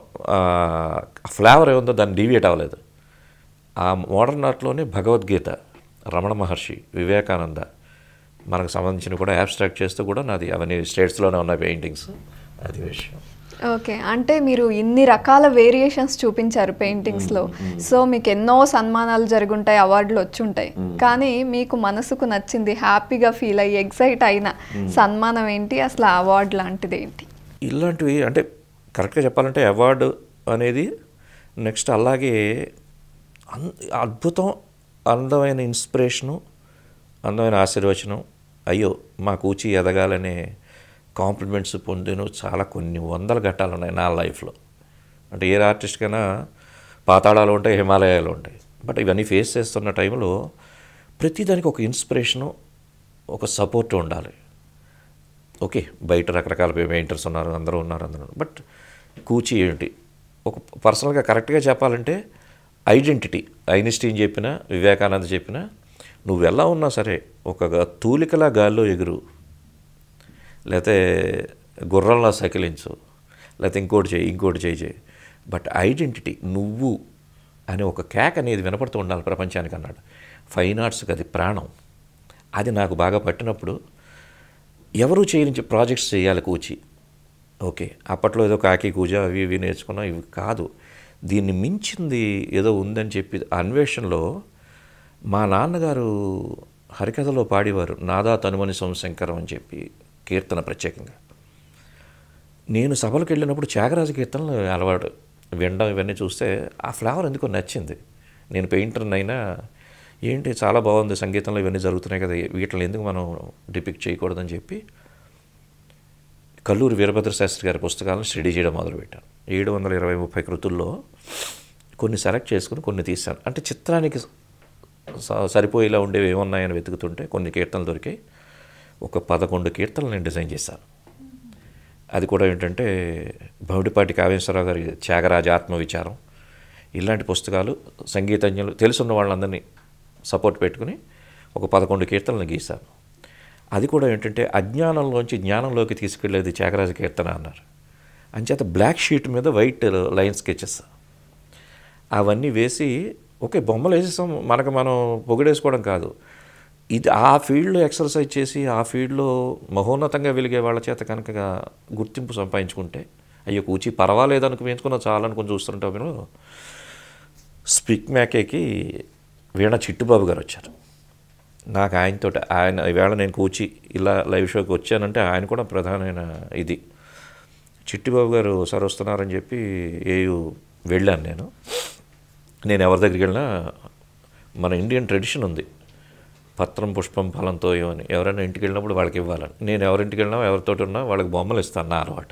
ఫ్లేవర్ ఏముందో దాన్ని డీవియేట్ అవ్వలేదు ఆ మోడర్న్ ఆర్ట్లోనే భగవద్గీత రమణ మహర్షి వివేకానంద మనకు సంబంధించిన కూడా యాబ్స్ట్రాక్ట్ చేస్తూ కూడా నాది అవన్నీ స్టేట్స్లోనే ఉన్నాయి పెయింటింగ్స్ అది విషయం ఓకే అంటే మీరు ఇన్ని రకాల వేరియేషన్స్ చూపించారు పెయింటింగ్స్లో సో మీకు ఎన్నో సన్మానాలు జరుగుంటాయి అవార్డులు వచ్చుంటాయి కానీ మీకు మనసుకు నచ్చింది హ్యాపీగా ఫీల్ అయ్యి ఎగ్జైట్ అయిన సన్మానం ఏంటి అసలు ఆ అవార్డు లాంటిది ఏంటి ఇలాంటివి అంటే కరెక్ట్గా చెప్పాలంటే అవార్డు అనేది నెక్స్ట్ అలాగే అన్- అద్భుతం అందమైన ఇన్స్పిరేషను అందమైన ఆశీర్వచనం అయ్యో మా కూచి ఎదగాలనే కాంప్లిమెంట్స్ పొందిన చాలా కొన్ని వందల ఘట్టాలు ఉన్నాయి నా లైఫ్లో అంటే ఏ ఆర్టిస్ట్కైనా పాతాళాలు ఉంటాయి హిమాలయాలు ఉంటాయి బట్ ఇవన్నీ ఫేస్ చేస్తున్న టైంలో ప్రతిదానికి ఒక ఇన్స్పిరేషను ఒక సపోర్ట్ ఉండాలి ఓకే బయట రకరకాల పెయింటర్స్ ఉన్నారు అందరూ ఉన్నారు అందరూ బట్ కూచి ఏంటి ఒక పర్సనల్గా కరెక్ట్గా చెప్పాలంటే ఐడెంటిటీ ఐన్స్టీన్ చెప్పిన వివేకానంద చెప్పిన నువ్వు ఎలా ఉన్నా సరే ఒక తూలికలా గాల్లో ఎగురు లేకపోతే గుర్రంలా సకిలించు లేకపోతే ఇంకోటి చేయి ఇంకోటి చేయి చేయి బట్ ఐడెంటిటీ నువ్వు అనే ఒక కేక్ అనేది వినపడుతూ ఉండాలి ప్రపంచానికి అన్నాడు ఫైన్ ఆర్ట్స్కి అది ప్రాణం అది నాకు బాగా పట్టినప్పుడు ఎవరు చేయని ప్రాజెక్ట్స్ చేయాలి కూచి ఓకే అప్పట్లో ఏదో కాకి కూజ అవి ఇవి నేర్చుకున్నాం ఇవి కాదు దీన్ని మించింది ఏదో ఉందని చెప్పి అన్వేషణలో మా నాన్నగారు హరికథలో పాడేవారు నాదా తనుమని సోమశంకరం అని చెప్పి కీర్తన ప్రత్యేకంగా నేను సభలకు వెళ్ళినప్పుడు త్యాగరాజ కీర్తనలు అలవాటు వినడం ఇవన్నీ చూస్తే ఆ ఫ్లేవర్ ఎందుకో నచ్చింది నేను పెయింటర్ని అయినా ఏంటి చాలా బాగుంది సంగీతంలో ఇవన్నీ జరుగుతున్నాయి కదా వీటిని ఎందుకు మనం డిపిక్ట్ చేయకూడదని చెప్పి కల్లూరి వీరభద్ర శాస్త్రి గారి పుస్తకాలను స్టడీ చేయడం మొదలుపెట్టాను ఏడు వందల ఇరవై ముప్పై కృతుల్లో కొన్ని సెలెక్ట్ చేసుకుని కొన్ని తీశాను అంటే చిత్రానికి స- సరిపోయేలా ఉండేవి ఏమున్నాయని వెతుకుతుంటే కొన్ని కీర్తనలు దొరికాయి ఒక పదకొండు కీర్తనలు నేను డిజైన్ చేశాను అది కూడా ఏంటంటే బౌడిపాటి కావేశ్వరరావు గారి త్యాగరాజ ఆత్మ విచారం ఇలాంటి పుస్తకాలు సంగీతజ్ఞులు తెలుసున్న వాళ్ళందరినీ సపోర్ట్ పెట్టుకుని ఒక పదకొండు కీర్తనలు గీశాను అది కూడా ఏంటంటే అజ్ఞానంలోంచి జ్ఞానంలోకి తీసుకెళ్లేది త్యాగరాజ కీర్తన అన్నారు అంచేత బ్లాక్ షీట్ మీద వైట్ లైన్ స్కెచెస్ అవన్నీ వేసి ఓకే బొమ్మలు వేసేసాం మనకు మనం పొగిడేసుకోవడం కాదు ఇది ఆ ఫీల్డ్లో ఎక్సర్సైజ్ చేసి ఆ ఫీల్డ్లో మహోన్నతంగా వెలిగే వాళ్ళ చేత కనుక గుర్తింపు సంపాదించుకుంటే అయ్యో కూచి పర్వాలేదు అనుకు వేయించుకున్న చాలనుకుని చూస్తుంటే మీరు స్పిక్ మ్యాకేకి వీణ చిట్టుబాబు గారు వచ్చారు నాకు ఆయనతో ఆయన ఈవేళ నేను కూచి ఇలా లైవ్ షోకి వచ్చానంటే ఆయన కూడా ప్రధానమైన ఇది చిట్టిబాబు గారు సార్ వస్తున్నారని చెప్పి ఏయు వెళ్ళాను నేను నేను ఎవరి దగ్గరికి వెళ్ళినా మన ఇండియన్ ట్రెడిషన్ ఉంది పత్రం పుష్పం ఫలంతో అని ఎవరైనా ఇంటికి వెళ్ళినప్పుడు వాళ్ళకి ఇవ్వాలని నేను ఎవరింటికి వెళ్ళినా ఎవరితో ఉన్నా వాళ్ళకి బొమ్మలు ఇస్తాను నా అలవాటు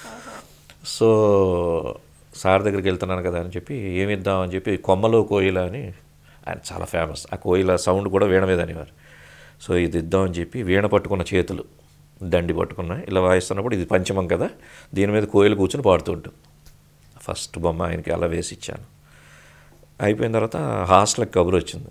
సో సార్ దగ్గరికి వెళ్తున్నాను కదా అని చెప్పి ఏమి ఇద్దాం అని చెప్పి కొమ్మలో కోయిల అని ఆయన చాలా ఫేమస్ ఆ కోయిల సౌండ్ కూడా వీణ మీద అనేవారు సో ఇది ఇద్దాం అని చెప్పి వీణ పట్టుకున్న చేతులు దండి పట్టుకున్న ఇలా వాయిస్తున్నప్పుడు ఇది పంచమం కదా దీని మీద కోయిలు కూర్చొని పాడుతూ ఉంటుంది ఫస్ట్ బొమ్మ ఆయనకి అలా వేసి ఇచ్చాను అయిపోయిన తర్వాత హాస్టల్కి కబురు వచ్చింది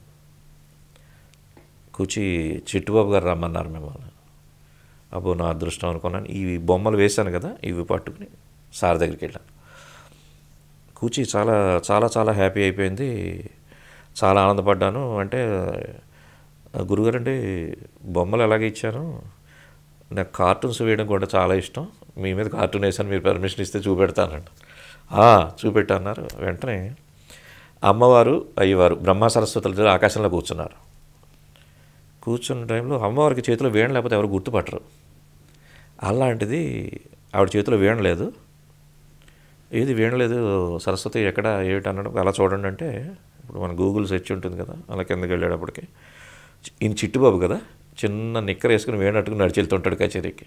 కూర్చి చిట్టుబాబు గారు రమ్మన్నారు మిమ్మల్ని అబ్బో నా అదృష్టం అనుకున్నాను ఈ బొమ్మలు వేశాను కదా ఇవి పట్టుకుని సార్ దగ్గరికి వెళ్ళాను కూర్చి చాలా చాలా చాలా హ్యాపీ అయిపోయింది చాలా ఆనందపడ్డాను అంటే గురుగారు అంటే బొమ్మలు ఎలాగ ఇచ్చాను నాకు కార్టూన్స్ వేయడం కూడా చాలా ఇష్టం మీ మీద కార్టూన్ వేసాను మీరు పర్మిషన్ ఇస్తే చూపెడతానంట "ఆ, చూపెట్టు అన్నారు వెంటనే అమ్మవారు అయ్యవారు బ్రహ్మ సరస్వతుల దగ్గర ఆకాశంలో కూర్చున్నారు కూర్చున్న టైంలో అమ్మవారికి చేతిలో వీణ లేకపోతే ఎవరు గుర్తుపట్టరు అలాంటిది ఆవిడ చేతిలో వీణ లేదు ఏది వీణ లేదు సరస్వతి ఎక్కడ ఏమిటి అనడం అలా చూడండి అంటే ఇప్పుడు మన గూగుల్ సెర్చ్ ఉంటుంది కదా అలా కిందకి వెళ్ళేటప్పటికి ఈయన చిట్టుబాబు కదా చిన్న నిక్కర వేసుకుని వేణట్టుకుని నడిచి వెళ్తుంటాడు కచేరీకి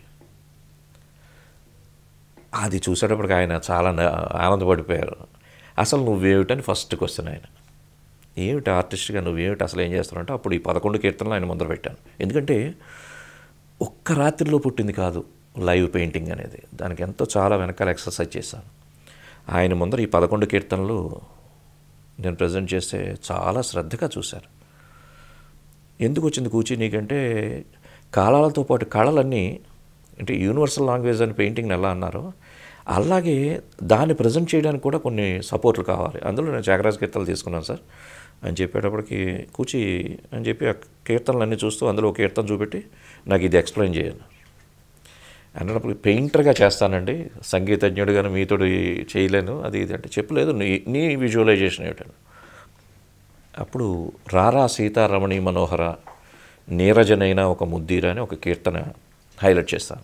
అది చూసేటప్పటికి ఆయన చాలా న- ఆనందపడిపోయారు అసలు నువ్వేమిటని ఫస్ట్ క్వశ్చన్ ఆయన ఏమిటి ఆర్టిస్ట్గా నువ్వేమిటి అసలు ఏం చేస్తున్నావు అంటే అప్పుడు ఈ పదకొండు కీర్తనలు ఆయన ముందర పెట్టాను ఎందుకంటే ఒక్క రాత్రిలో పుట్టింది కాదు లైవ్ పెయింటింగ్ అనేది దానికి ఎంతో చాలా వెనకాల ఎక్సర్సైజ్ చేశాను ఆయన ముందర ఈ పదకొండు కీర్తనలు నేను ప్రజెంట్ చేస్తే చాలా శ్రద్ధగా చూశారు ఎందుకు వచ్చింది కూచి నీకంటే కాలాలతో పాటు కళలన్నీ అంటే యూనివర్సల్ లాంగ్వేజ్ అని పెయింటింగ్ని ఎలా అన్నారో అలాగే దాన్ని ప్రజెంట్ చేయడానికి కూడా కొన్ని సపోర్ట్లు కావాలి అందులో నేను జాగరాజ్ కీర్తనలు తీసుకున్నాను సార్ అని చెప్పేటప్పటికి కూచి అని చెప్పి ఆ కీర్తనలన్నీ చూస్తూ అందులో ఒక కీర్తన చూపెట్టి నాకు ఇది ఎక్స్ప్లెయిన్ చేయాలి అన్నప్పుడు పెయింటర్గా చేస్తానండి సంగీతజ్ఞుడిగా మీతో చేయలేను అది ఇది అంటే చెప్పలేదు నీ నీ విజువలైజేషన్ ఏమిటని అప్పుడు రారా సీతారమణి మనోహర నీరజనైన ఒక ముద్దీర అని ఒక కీర్తన హైలైట్ చేస్తాను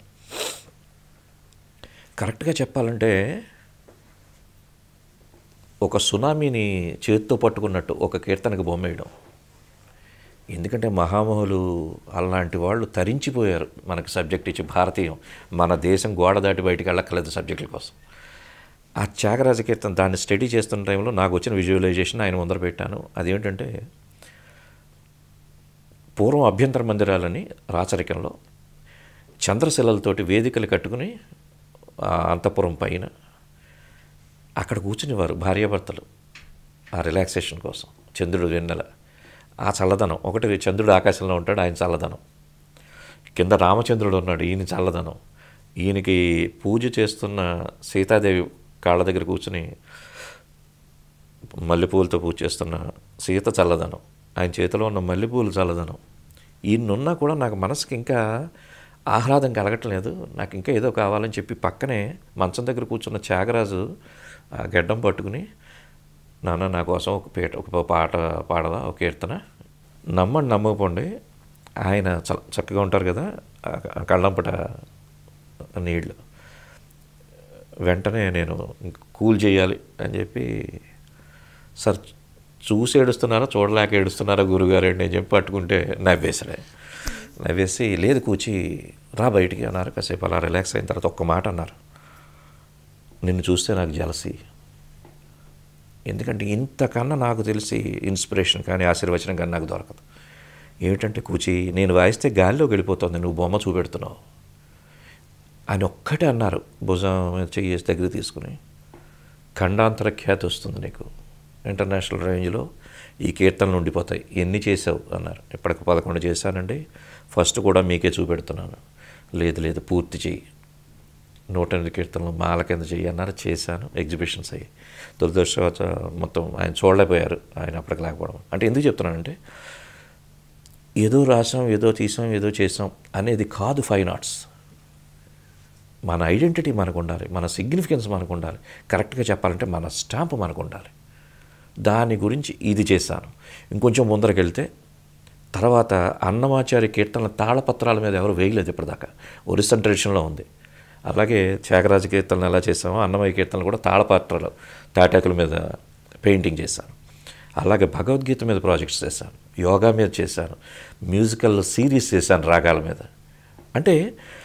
కరెక్ట్గా చెప్పాలంటే ఒక సునామీని చేతితో పట్టుకున్నట్టు ఒక కీర్తనకు బొమ్మ వేయడం ఎందుకంటే మహామహులు అలాంటి వాళ్ళు తరించిపోయారు మనకు సబ్జెక్ట్ ఇచ్చి భారతీయం మన దేశం గోడ దాటి బయటికి వెళ్ళక్కర్లేదు సబ్జెక్టుల కోసం ఆ త్యాగరాజ కీర్తన దాన్ని స్టడీ చేస్తున్న టైంలో నాకు వచ్చిన విజువలైజేషన్ ఆయన ముందర పెట్టాను అదేంటంటే పూర్వం అభ్యంతర మందిరాలని రాచరికంలో చంద్రశిలలతోటి వేదికలు కట్టుకుని ఆ అంతఃపురం పైన అక్కడ కూర్చునేవారు భార్యాభర్తలు ఆ రిలాక్సేషన్ కోసం చంద్రుడు వెన్నెల ఆ చల్లదనం ఒకటి చంద్రుడు ఆకాశంలో ఉంటాడు ఆయన చల్లదనం కింద రామచంద్రుడు ఉన్నాడు ఈయన చల్లదనం ఈయనకి పూజ చేస్తున్న సీతాదేవి కాళ్ళ దగ్గర కూర్చుని మల్లెపూలతో పూజ చేస్తున్న సీత చల్లదనం ఆయన చేతిలో ఉన్న మల్లెపూలు చల్లదనం ఈయనున్నా కూడా నాకు మనసుకి ఇంకా ఆహ్లాదం కలగట్లేదు నాకు ఇంకా ఏదో కావాలని చెప్పి పక్కనే మంచం దగ్గర కూర్చున్న త్యాగరాజు ఆ గడ్డం పట్టుకుని నాన్న నా కోసం ఒక పీట ఒక పాట పాడవా ఒక కీర్తన నమ్మండి నమ్మకపోండి ఆయన చ చక్కగా ఉంటారు కదా ఆ కళ్ళంపట నీళ్ళు వెంటనే నేను కూల్ చేయాలి అని చెప్పి సార్ చూసి ఏడుస్తున్నారా చూడలేక ఏడుస్తున్నారా గురుగారు అని నేను చెప్పి పట్టుకుంటే నవ్వేసాడే నవ్వేసి లేదు కూర్చి రా బయటికి అన్నారు కాసేపు అలా రిలాక్స్ అయిన తర్వాత ఒక్క మాట అన్నారు నిన్ను చూస్తే నాకు జలసి ఎందుకంటే ఇంతకన్నా నాకు తెలిసి ఇన్స్పిరేషన్ కానీ ఆశీర్వచనం కానీ నాకు దొరకదు ఏమిటంటే కూచి నేను వాయిస్తే గాలిలోకి వెళ్ళిపోతుంది నువ్వు బొమ్మ చూపెడుతున్నావు అని ఒక్కటే అన్నారు భుజం మీద చెయ్యి దగ్గర తీసుకుని ఖండాంతర ఖ్యాతి వస్తుంది నీకు ఇంటర్నేషనల్ రేంజ్లో ఈ కీర్తనలు ఉండిపోతాయి ఎన్ని చేసావు అన్నారు ఇప్పటికి పదకొండు చేశానండి ఫస్ట్ కూడా మీకే చూపెడుతున్నాను లేదు లేదు పూర్తి చెయ్యి నూట ఎనిమిది కీర్తనలు మాల కింద చెయ్యి అన్నారు చేశాను ఎగ్జిబిషన్స్ అయ్యి దురదృష్టవచ మొత్తం ఆయన చూడలేకపోయారు ఆయన అప్పటికి లేకపోవడం అంటే ఎందుకు చెప్తున్నానంటే ఏదో రాసాం ఏదో తీసాం ఏదో చేసాం అనేది కాదు ఫైన్ ఆర్ట్స్ మన ఐడెంటిటీ మనకు ఉండాలి మన సిగ్నిఫికెన్స్ మనకు ఉండాలి కరెక్ట్గా చెప్పాలంటే మన స్టాంప్ మనకు ఉండాలి దాని గురించి ఇది చేశాను ఇంకొంచెం ముందరకెళ్తే తర్వాత అన్నమాచారి కీర్తనల తాళపత్రాల మీద ఎవరు వేయలేదు ఇప్పటిదాకా ఒరిస్సన్ ట్రెడిషన్లో ఉంది అలాగే త్యాగరాజ కీర్తనలు ఎలా చేసామో అన్నమయ్య కీర్తనలు కూడా తాళపత్రాలు తాటాకుల మీద పెయింటింగ్ చేశాను అలాగే భగవద్గీత మీద ప్రాజెక్ట్స్ చేశాను యోగా మీద చేశాను మ్యూజికల్ సిరీస్ చేశాను రాగాల మీద అంటే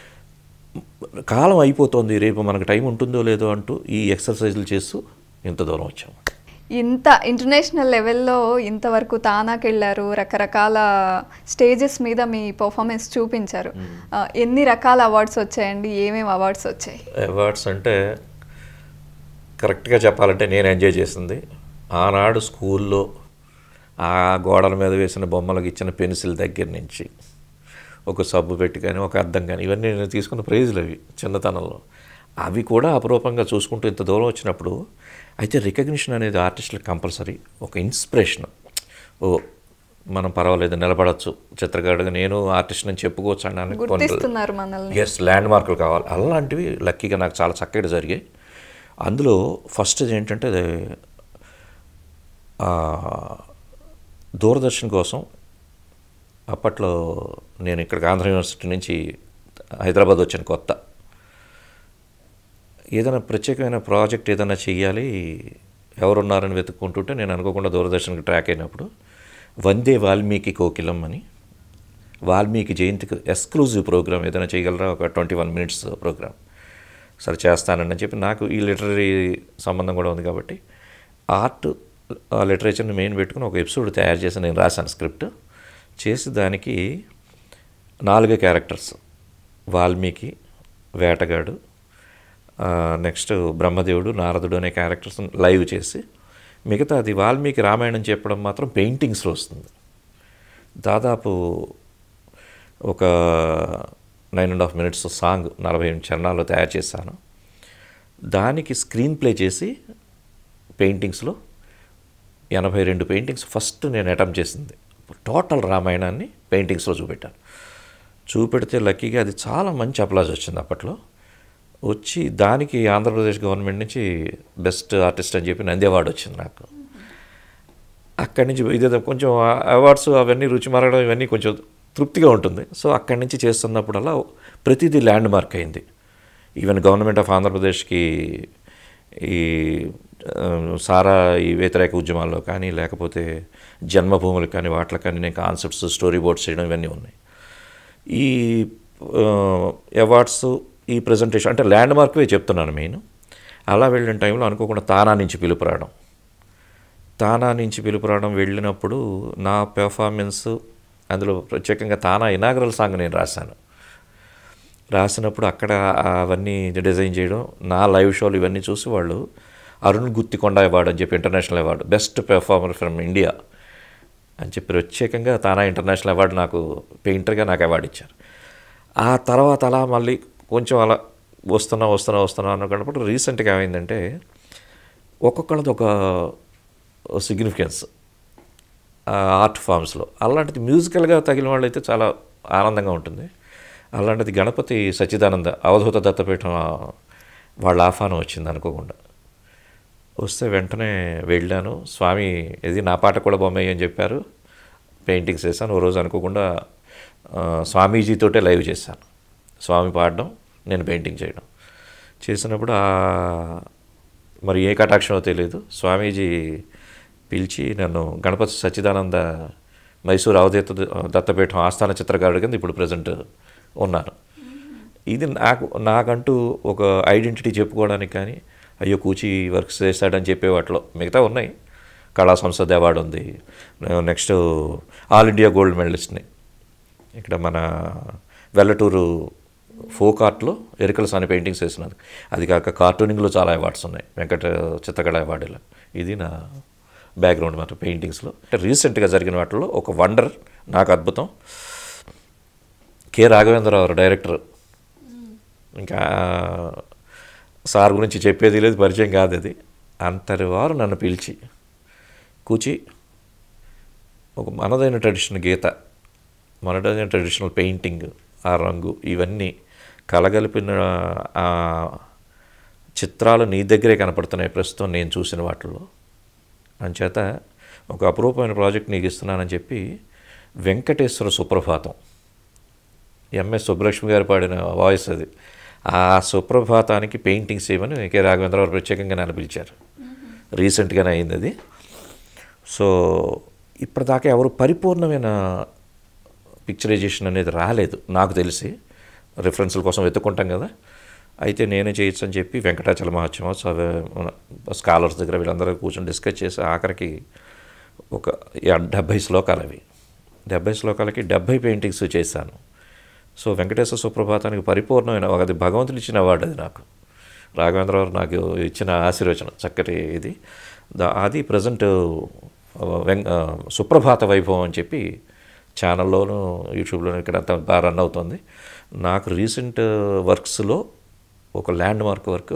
కాలం అయిపోతుంది రేపు మనకు టైం ఉంటుందో లేదో అంటూ ఈ ఎక్సర్సైజులు చేస్తూ ఇంత దూరం వచ్చాము ఇంత ఇంటర్నేషనల్ లెవెల్లో ఇంతవరకు తానాకి వెళ్ళారు రకరకాల స్టేజెస్ మీద మీ పర్ఫార్మెన్స్ చూపించారు ఆ, ఎన్ని రకాల అవార్డ్స్ వచ్చాయండి ఏమేమి అవార్డ్స్ వచ్చాయి అవార్డ్స్ అంటే కరెక్ట్గా చెప్పాలంటే నేను ఎంజాయ్ చేసింది ఆనాడు స్కూల్లో ఆ గోడల మీద వేసిన బొమ్మలకు ఇచ్చిన పెన్సిల్ దగ్గర నుంచి ఒక సబ్బు పెట్టి కానీ ఒక అద్దం కానీ ఇవన్నీ నేను తీసుకున్న ప్రైజులు అవి చిన్నతనంలో అవి కూడా అపరూపంగా చూసుకుంటూ ఇంత దూరం వచ్చినప్పుడు అయితే రికగ్నిషన్ అనేది ఆర్టిస్టులకు కంపల్సరీ ఒక ఇన్స్పిరేషన్ ఓ మనం పర్వాలేదు నిలబడచ్చు చిత్రకారుడుగా నేను ఆర్టిస్ట్ అని చెప్పుకోవచ్చు అనడానికి కొన్ని గుర్తిస్తున్నారు మనల్ని ఎస్ ల్యాండ్ మార్కులు కావాలి అలాంటివి లక్కీగా నాకు చాలా చక్కగా జరిగాయి అందులో ఫస్ట్ ఏంటంటే అది, ఆ, దూరదర్శన్ కోసం అప్పట్లో నేను ఇక్కడికి ఆంధ్ర యూనివర్సిటీ నుంచి హైదరాబాద్ వచ్చాను కొత్త ఏదైనా ప్రత్యేకమైన ప్రాజెక్ట్ ఏదైనా చెయ్యాలి ఎవరున్నారని వెతుక్కుంటుంటే నేను అనుకోకుండా దూరదర్శన్కి ట్రాక్ అయినప్పుడు వందే వాల్మీకి కోకిలం అని వాల్మీకి జయంతికి ఎక్స్క్లూజివ్ ప్రోగ్రామ్ ఏదైనా చేయగలరా ఒక ట్వంటీ వన్ మినిట్స్ ప్రోగ్రామ్ సరే చేస్తానండి అని చెప్పి నాకు ఈ లిటరీ సంబంధం కూడా ఉంది కాబట్టి ఆర్ట్ ఆ లిటరేచర్ని మెయిన్ పెట్టుకుని ఒక ఎపిసోడ్ తయారు చేసి నేను రాశాను స్క్రిప్ట్ చేసి దానికి నాలుగే క్యారెక్టర్స్ వాల్మీకి వేటగాడు నెక్స్ట్ బ్రహ్మదేవుడు నారదుడు అనే క్యారెక్టర్స్ లైవ్ చేసి మిగతా అది వాల్మీకి రామాయణం చెప్పడం మాత్రం పెయింటింగ్స్లో వస్తుంది దాదాపు ఒక nine and half minutes song నలభై ఎనిమిది చరణాల్లో తయారు చేశాను దానికి స్క్రీన్ ప్లే చేసి పెయింటింగ్స్లో ఎనభై రెండు పెయింటింగ్స్ ఫస్ట్ నేను అటెంప్ట్ చేసింది టోటల్ రామాయణాన్ని పెయింటింగ్స్లో చూపెట్టాను చూపెడితే లక్కీగా అది చాలా మంచి అప్లాజ్ వచ్చింది అప్పట్లో వచ్చి దానికి ఆంధ్రప్రదేశ్ గవర్నమెంట్ నుంచి బెస్ట్ ఆర్టిస్ట్ అని చెప్పి నంది అవార్డు వచ్చింది నాకు అక్కడి నుంచి ఇదేదో కొంచెం అవార్డ్స్ అవన్నీ రుచి మారడం ఇవన్నీ కొంచెం తృప్తిగా ఉంటుంది సో అక్కడి నుంచి చేస్తున్నప్పుడల్లా ప్రతిదీ ల్యాండ్ మార్క్ అయింది ఈవెన్ గవర్నమెంట్ ఆఫ్ ఆంధ్రప్రదేశ్కి ఈ ఆ, సారా ఈ వ్యతిరేక ఉద్యమాల్లో కానీ లేకపోతే జన్మభూములకు కానీ వాటికి కానీ నేను కాన్సెప్ట్స్ స్టోరీ బోర్డ్స్ చేయడం ఇవన్నీ ఉన్నాయి ఈ అవార్డ్స్ ఈ ప్రజెంటేషన్ అంటే ల్యాండ్ మార్క్వే చెప్తున్నాను మెయిన్ అలా వెళ్ళిన టైంలో అనుకోకుండా తానా నుంచి పిలుపు రావడం తానా నుంచి పిలుపు రావడం వెళ్ళినప్పుడు నా పెర్ఫార్మెన్స్ అందులో ప్రత్యేకంగా తానా ఇనాగరల్ సాంగ్ నేను రాశాను రాసినప్పుడు అక్కడ అవన్నీ డిజైన్ చేయడం నా లైవ్ షోలు ఇవన్నీ చూసి వాళ్ళు అరుణ్ గుత్తికొండ అవార్డు అని చెప్పి international award best performer from India అని చెప్పి ప్రత్యేకంగా తానా ఇంటర్నేషనల్ అవార్డు నాకు పెయింటర్గా నాకు అవార్డు ఇచ్చారు ఆ తర్వాత అలా మళ్ళీ కొంచెం అలా వస్తున్నా వస్తున్నా వస్తున్నా అనుకున్నప్పుడు రీసెంట్గా ఏమైందంటే ఒక్కొక్కళ్ళది ఒక సిగ్నిఫికెన్స్ ఆర్ట్ ఫామ్స్లో అలాంటిది మ్యూజికల్గా తగిలిన వాళ్ళు అయితే చాలా ఆనందంగా ఉంటుంది అలాంటిది గణపతి సచ్చిదానంద అవధూత దత్తపీఠం వాళ్ళ ఆహ్వానం వచ్చింది అనుకోకుండా వస్తే వెంటనే వెళ్ళాను స్వామి ఇది నా పాట కూడా బొమ్మ అని చెప్పారు పెయింటింగ్స్ వేసాను ఓ రోజు అనుకోకుండా ఆ, స్వామీజీతోటే లైవ్ చేశాను స్వామి పాడడం నేను పెయింటింగ్ చేయడం చేసినప్పుడు ఆ మరి ఏ కటాక్షమో తెలియదు స్వామీజీ పిలిచి నన్ను గణపతి సచ్చిదానంద మైసూరు అవధేత దత్తపీఠం ఆస్థాన చిత్రకారుడి కింద ఇప్పుడు ప్రజెంట్ ఉన్నాను ఇది నాకు నాకంటూ ఒక ఐడెంటిటీ చెప్పుకోవడానికి కానీ అయ్యో కూచి వర్క్స్ చేస్తాడని చెప్పే వాటిలో మిగతా ఉన్నాయి కళా సంసద్ అవార్డు ఉంది నెక్స్ట్ ఆల్ ఇండియా గోల్డ్ మెడలిస్ట్ని ఇక్కడ మన వెల్లటూరు ఫోక్ ఆర్ట్లో ఎరికల సాని పెయింటింగ్స్ వేసినాను అది కాక కార్టూనింగ్లో చాలా అవార్డ్స్ ఉన్నాయి వెంకట చిత్రకళ అవార్డులో ఇది నా బ్యాక్గ్రౌండ్ మాత్రం పెయింటింగ్స్లో అంటే రీసెంట్గా జరిగిన వాటిలో ఒక వండర్ నాకు అద్భుతం కె రాఘవేంద్రరావు డైరెక్టర్ ఇంకా సార్ గురించి చెప్పేది లేదు పరిచయం కాదు అది అంతటి వారు నన్ను పిలిచి కూచి ఒక మనదైన ట్రెడిషన్ గీత మనదైన ట్రెడిషనల్ పెయింటింగ్ ఆ రంగు ఇవన్నీ కలగలిపిన ఆ చిత్రాలు నీ దగ్గరే కనపడుతున్నాయి ప్రస్తుతం నేను చూసిన వాటిల్లో అంచేత ఒక అపురూపమైన ప్రాజెక్ట్ నీకు ఇస్తున్నానని చెప్పి వెంకటేశ్వర సుప్రభాతం ఎంఎస్ సుబ్బలక్ష్మి గారు పాడిన వాయిస్ అది ఆ సుప్రభాతానికి పెయింటింగ్స్ చేయమని కె రాఘవేంద్రరావు ప్రత్యేకంగా నన్ను పిలిచారు రీసెంట్గానే అయింది అది సో ఇప్పటిదాకా ఎవరు పరిపూర్ణమైన పిక్చరైజేషన్ అనేది రాలేదు నాకు తెలిసి రిఫరెన్స్ల కోసం వెతుక్కుంటాం కదా అయితే నేనే చేయొచ్చు అని చెప్పి వెంకటాచల మహోత్సవం స్కాలర్స్ దగ్గర వీళ్ళందరూ కూర్చొని డిస్కస్ చేసి ఆఖరికి ఒక యా- డెబ్భై శ్లోకాలు అవి డెబ్భై శ్లోకాలకి డెబ్భై పెయింటింగ్స్ చేశాను సో వెంకటేశ్వర సుప్రభాతానికి పరిపూర్ణమైన ఒక- అది భగవంతుడు ఇచ్చిన అవార్డు అది నాకు రాఘవేంద్రరావు నాకు ఇచ్చిన ఆశీర్వచనం చక్కటి ఇది దా అది ప్రజెంట్ వెం ఆ, సుప్రభాత వైభవం అని చెప్పి ఛానల్లోనూ యూట్యూబ్లోనూ ఇక్కడ అంతా బాగా రన్ అవుతుంది నాకు రీసెంట్ వర్క్స్లో ఒక ల్యాండ్ మార్క్ వర్క్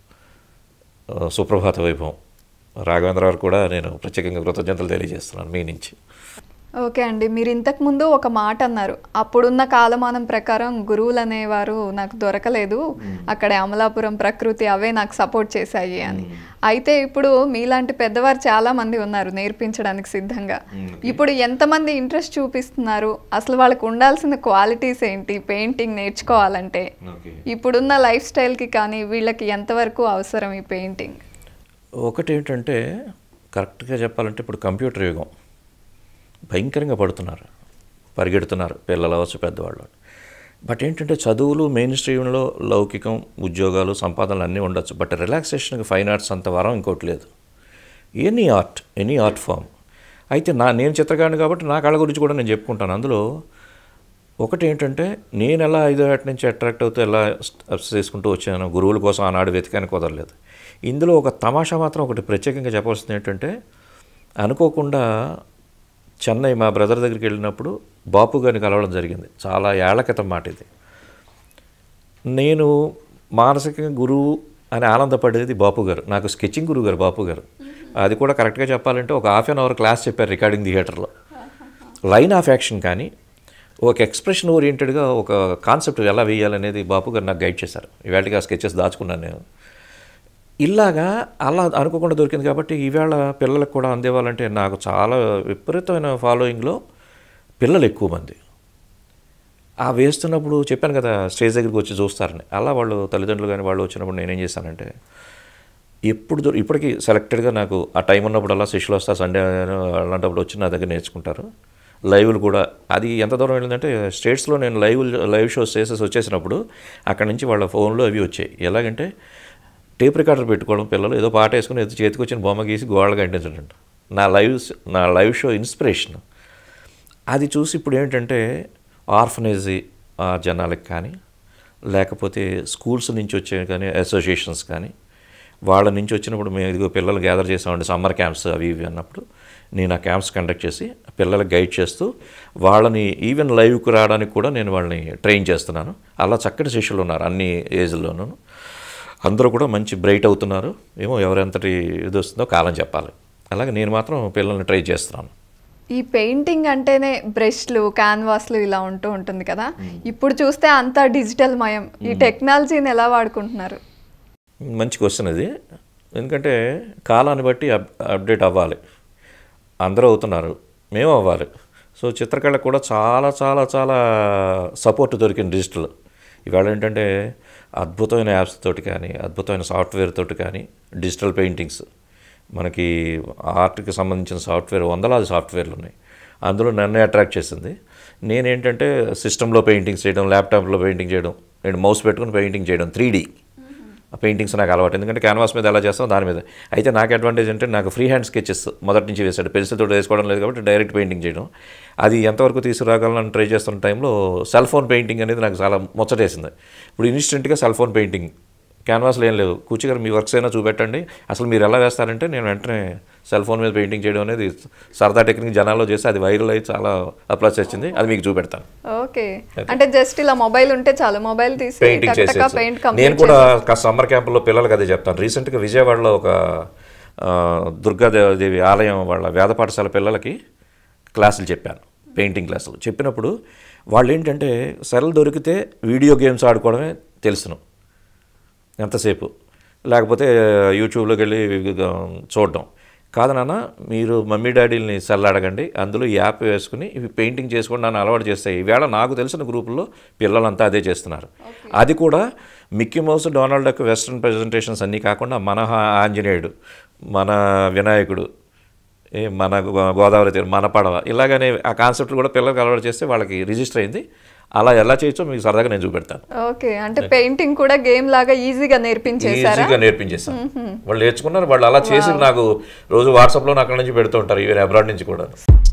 ఆ, సుప్రభాత వైభవం రాఘవేంద్రరావు కూడా నేను ప్రత్యేకంగా కృతజ్ఞతలు తెలియజేస్తున్నాను మీ నుంచి ఓకే అండి మీరు ఇంతకు ముందు ఒక మాట అన్నారు అప్పుడున్న కాలమానం ప్రకారం గురువులు అనేవారు నాకు దొరకలేదు అక్కడ అమలాపురం ప్రకృతి అవే నాకు సపోర్ట్ చేశాయి అని అయితే ఇప్పుడు మీలాంటి పెద్దవారు చాలా మంది ఉన్నారు నేర్పించడానికి సిద్ధంగా ఇప్పుడు ఎంతమంది ఇంట్రెస్ట్ చూపిస్తున్నారు అసలు వాళ్ళకు ఉండాల్సిన క్వాలిటీస్ ఏంటి పెయింటింగ్ నేర్చుకోవాలంటే ఓకే ఇప్పుడున్న లైఫ్ స్టైల్కి కానీ వీళ్ళకి ఎంతవరకు అవసరం ఈ పెయింటింగ్ ఒకటి ఏంటంటే కరెక్ట్గా చెప్పాలంటే ఇప్పుడు కంప్యూటర్ యుగం భయంకరంగా పడుతున్నారు పరిగెడుతున్నారు పిల్లలు అవ్వచ్చు పెద్దవాళ్ళు బట్ ఏంటంటే చదువులు మెయిన్ స్ట్రీమ్లో లౌకికం ఉద్యోగాలు సంపాదనలు అన్నీ ఉండొచ్చు బట్ రిలాక్సేషన్కి ఫైన్ ఆర్ట్స్ అంత వరం ఇంకోటి లేదు any art any art form అయితే నా నేను చిత్రకారుని కాబట్టి నా కళ గురించి కూడా నేను చెప్పుకుంటాను అందులో ఒకటి ఏంటంటే నేను ఎలా ఐదో ఏట నుంచి అట్రాక్ట్ అవుతూ ఎలా స్టెప్స్ చేసుకుంటూ వచ్చాను గురువుల కోసం ఆనాడు వెతికాను కుదరలేదు ఇందులో ఒక తమాషా మాత్రం ఒకటి ప్రత్యేకంగా చెప్పాల్సింది ఏంటంటే అనుకోకుండా చెన్నై మా బ్రదర్ దగ్గరికి వెళ్ళినప్పుడు బాపు గారిని కలవడం జరిగింది చాలా ఏళ్ల క్రితం మాట ఇది నేను మానసికంగా గురువు అని ఆనందపడేది బాపు గారు నాకు స్కెచింగ్ గురువు గారు బాపు గారు అది కూడా కరెక్ట్గా చెప్పాలంటే ఒక హాఫ్ అన్ అవర్ క్లాస్ చెప్పారు రికార్డింగ్ థియేటర్లో లైన్ ఆఫ్ యాక్షన్ కానీ ఒక ఎక్స్ప్రెషన్ ఓరియంటెడ్గా ఒక కాన్సెప్ట్ ఎలా వేయాలనేది బాపు గారు నాకు గైడ్ చేశారు ఇవాళకి ఆ స్కెచెస్ దాచుకున్నాను నేను ఇలాగా అలా అనుకోకుండా దొరికింది కాబట్టి ఈవేళ పిల్లలకు కూడా అందేవాలంటే నాకు చాలా విపరీతమైన ఫాలోయింగ్లో పిల్లలు ఎక్కువ మంది ఆ వేస్తున్నప్పుడు చెప్పాను కదా స్టేజ్ దగ్గరికి వచ్చి చూస్తారని అలా వాళ్ళు తల్లిదండ్రులు కానీ వాళ్ళు వచ్చినప్పుడు నేనేం చేశానంటే ఎప్పుడు దొ- ఇప్పటికీ సెలెక్టెడ్గా నాకు ఆ టైం ఉన్నప్పుడు అలా శిష్యులు వస్తా సండే అలాంటప్పుడు వచ్చి నా దగ్గర నేర్చుకుంటారు లైవ్లు కూడా అది ఎంత దూరం వెళ్ళిందంటే స్టేట్స్లో నేను లైవ్ లైవ్ షోస్ చేసేసి వచ్చేసినప్పుడు అక్కడ నుంచి వాళ్ళ ఫోన్లో అవి వచ్చాయి ఎలాగంటే టేప్ రికార్డర్ పెట్టుకోవడం పిల్లలు ఏదో పాట వేసుకుని ఏదో చేతికి వచ్చిన బొమ్మ గీసి గోడగా అంటించడం నా లైవ్ నా లైవ్ షో ఇన్స్పిరేషన్ అది చూసి ఇప్పుడు ఏంటంటే ఆర్ఫనేజ్ ఆ జనాలకు కానీ లేకపోతే స్కూల్స్ నుంచి వచ్చే కానీ అసోసియేషన్స్ కానీ వాళ్ళ నుంచి వచ్చినప్పుడు మేము ఇదిగో పిల్లలు గ్యాదర్ చేసామండి సమ్మర్ క్యాంప్స్ అవి ఇవి అన్నప్పుడు నేను ఆ క్యాంప్స్ కండక్ట్ చేసి పిల్లలకు గైడ్ చేస్తూ వాళ్ళని ఈవెన్ లైవ్కి రావడానికి కూడా నేను వాళ్ళని ట్రైన్ చేస్తున్నాను అలా చక్కటి శిష్యులు ఉన్నారు అన్ని ఏజ్లోనూ అందరూ కూడా మంచి బ్రైట్ అవుతున్నారు ఏమో ఎవరెంతటి ఇది వస్తుందో కాలం చెప్పాలి అలాగే నేను మాత్రం పిల్లల్ని ట్రై చేస్తున్నాను ఈ పెయింటింగ్ అంటేనే బ్రష్లు క్యాన్వాస్లు ఇలా ఉంటూ ఉంటుంది కదా ఇప్పుడు చూస్తే అంతా డిజిటల్ మయం ఈ టెక్నాలజీని ఎలా వాడుకుంటున్నారు మంచి క్వశ్చన్ ఇది ఎందుకంటే కాలాన్ని బట్టి అప్ అప్డేట్ అవ్వాలి అందరూ అవుతున్నారు మేము అవ్వాలి సో చిత్రకళకు కూడా చాలా చాలా చాలా సపోర్ట్ దొరికింది డిజిటల్ ఇవాళ ఏంటంటే అద్భుతమైన యాప్స్ తోటి కానీ అద్భుతమైన సాఫ్ట్వేర్ తోటి కానీ డిజిటల్ పెయింటింగ్స్ మనకి ఆర్ట్కి సంబంధించిన సాఫ్ట్వేర్ వందలాది సాఫ్ట్వేర్లు ఉన్నాయి అందులో నన్నే అట్రాక్ట్ చేసింది నేనేంటంటే సిస్టంలో పెయింటింగ్స్ చేయడం ల్యాప్టాప్లో పెయింటింగ్ చేయడం నేను మౌస్ పెట్టుకుని పెయింటింగ్ చేయడం త్రీ ఆ పెయింటింగ్స్ నాకు అలవాటు ఎందుకంటే క్యాన్వాస్ మీద ఎలా చేస్తాం దాని మీద అయితే నాకు అడ్వాంటేజ్ అంటే నాకు ఫ్రీ హ్యాండ్ స్కెచెస్ మొదటి నుంచి వేసాడు పెన్సిల్ తోటి వేసుకోవడం లేదు కాబట్టి డైరెక్ట్ పెయింటింగ్ చేయడం అది ఎంతవరకు తీసుకురాగలను ట్రై చేస్తున్న టైంలో సెల్ ఫోన్ పెయింటింగ్ అనేది నాకు చాలా ముచ్చటేసింది ఇప్పుడు ఇన్స్టెంట్గా సెల్ ఫోన్ పెయింటింగ్ క్యాన్వాస్లో ఏం లేదు కూర్చి గారు మీ వర్క్స్ అయినా చూపెట్టండి అసలు మీరు ఎలా వేస్తారంటే నేను వెంటనే సెల్ ఫోన్ మీద పెయింటింగ్ చేయడం అనేది సరదా టెక్నిక్ జనాల్లో చేస్తే అది వైరల్ అయ్యి చాలా అప్లాస్ వచ్చింది అది మీకు చూపెడతాను ఓకే అంటే జస్ట్ ఇలా మొబైల్ ఉంటే చాలు మొబైల్ తీసి పెయింటింగ్ టక్ టక చేసేసి పెయింట్ నేను కంప్లీట్ కూడా కాస్త సమ్మర్ క్యాంపుల్లో పిల్లలకి అదే చెప్తాను రీసెంట్గా విజయవాడలో ఒక ఆ, దుర్గాదేవి ఆలయం వాళ్ళ వేద పాఠశాల పిల్లలకి క్లాసులు చెప్పాను పెయింటింగ్ క్లాసులు చెప్పినప్పుడు వాళ్ళు ఏంటంటే సెల్ దొరికితే వీడియో గేమ్స్ ఆడుకోవడమే తెలుసును ఎంతసేపు లేకపోతే యూట్యూబ్లోకి వెళ్ళి చూడడం కాదు నాన్న మీరు మమ్మీ డాడీని సెల్ అడగండి అందులో ఈ యాప్ వేసుకుని ఇవి పెయింటింగ్ చేసుకుని నన్ను అలవాటు చేస్తాయి ఈవేళ నాకు తెలిసిన గ్రూపుల్లో పిల్లలంతా అదే చేస్తున్నారు అది కూడా మిక్కీ మౌస్ డొనాల్డ్ యొక్క వెస్ట్రన్ ప్రజెంటేషన్స్ అన్నీ కాకుండా మన హా- ఆంజనేయుడు మన వినాయకుడు ఏ మన గో- గోదావరి తీరు మన పడవ ఇలాగనే ఆ కాన్సెప్ట్ కూడా పిల్లలకు అలవాటు చేస్తే వాళ్ళకి రిజిస్టర్ అయింది అలా ఎలా చేయొచ్చో మీకు సరదాగా నేను చూపెడతాను ఓకే అంటే పెయింటింగ్ కూడా గేమ్ లాగా ఈజీగా నేర్పించేశారా ఈజీగా నేర్పించేస్తాం వాళ్ళు నేర్చుకున్నారు వాళ్ళు అలా చేసి నాకు రోజు వాట్సాప్లో అక్కడ నుంచి పెడుతూ ఉంటారు ఈవెన్ అబ్రాడ్ నుంచి కూడా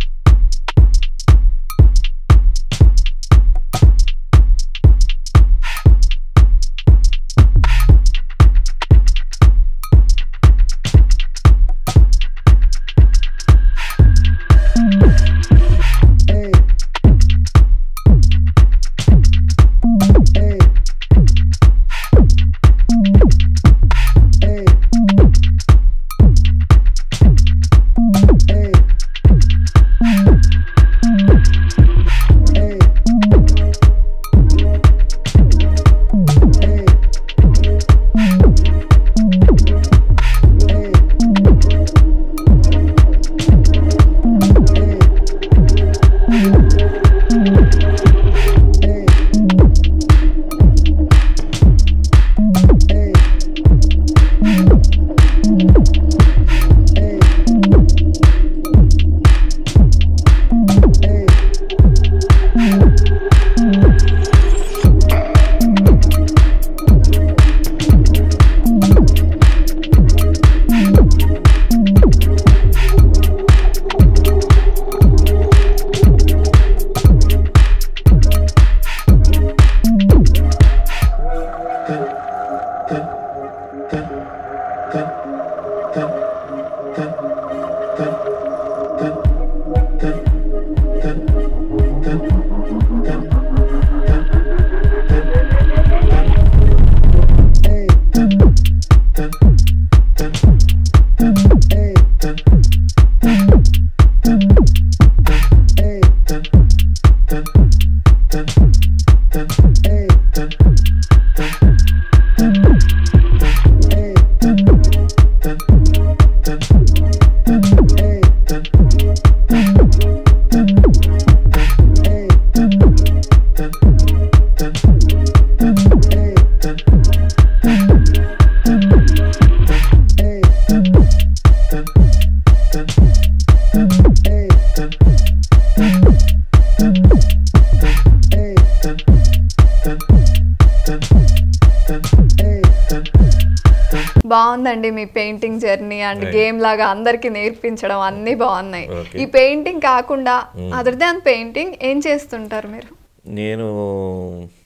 బాగుందండి మీ painting journey and Right. Game లాగా అందరికి నేర్పించడం అన్నీ బాగున్నాయి Okay. ఈ పెయింటింగ్ కాకుండా అదర్ దాన్ పెయింటింగ్ ఏం చేస్తుంటారు మీరు నేను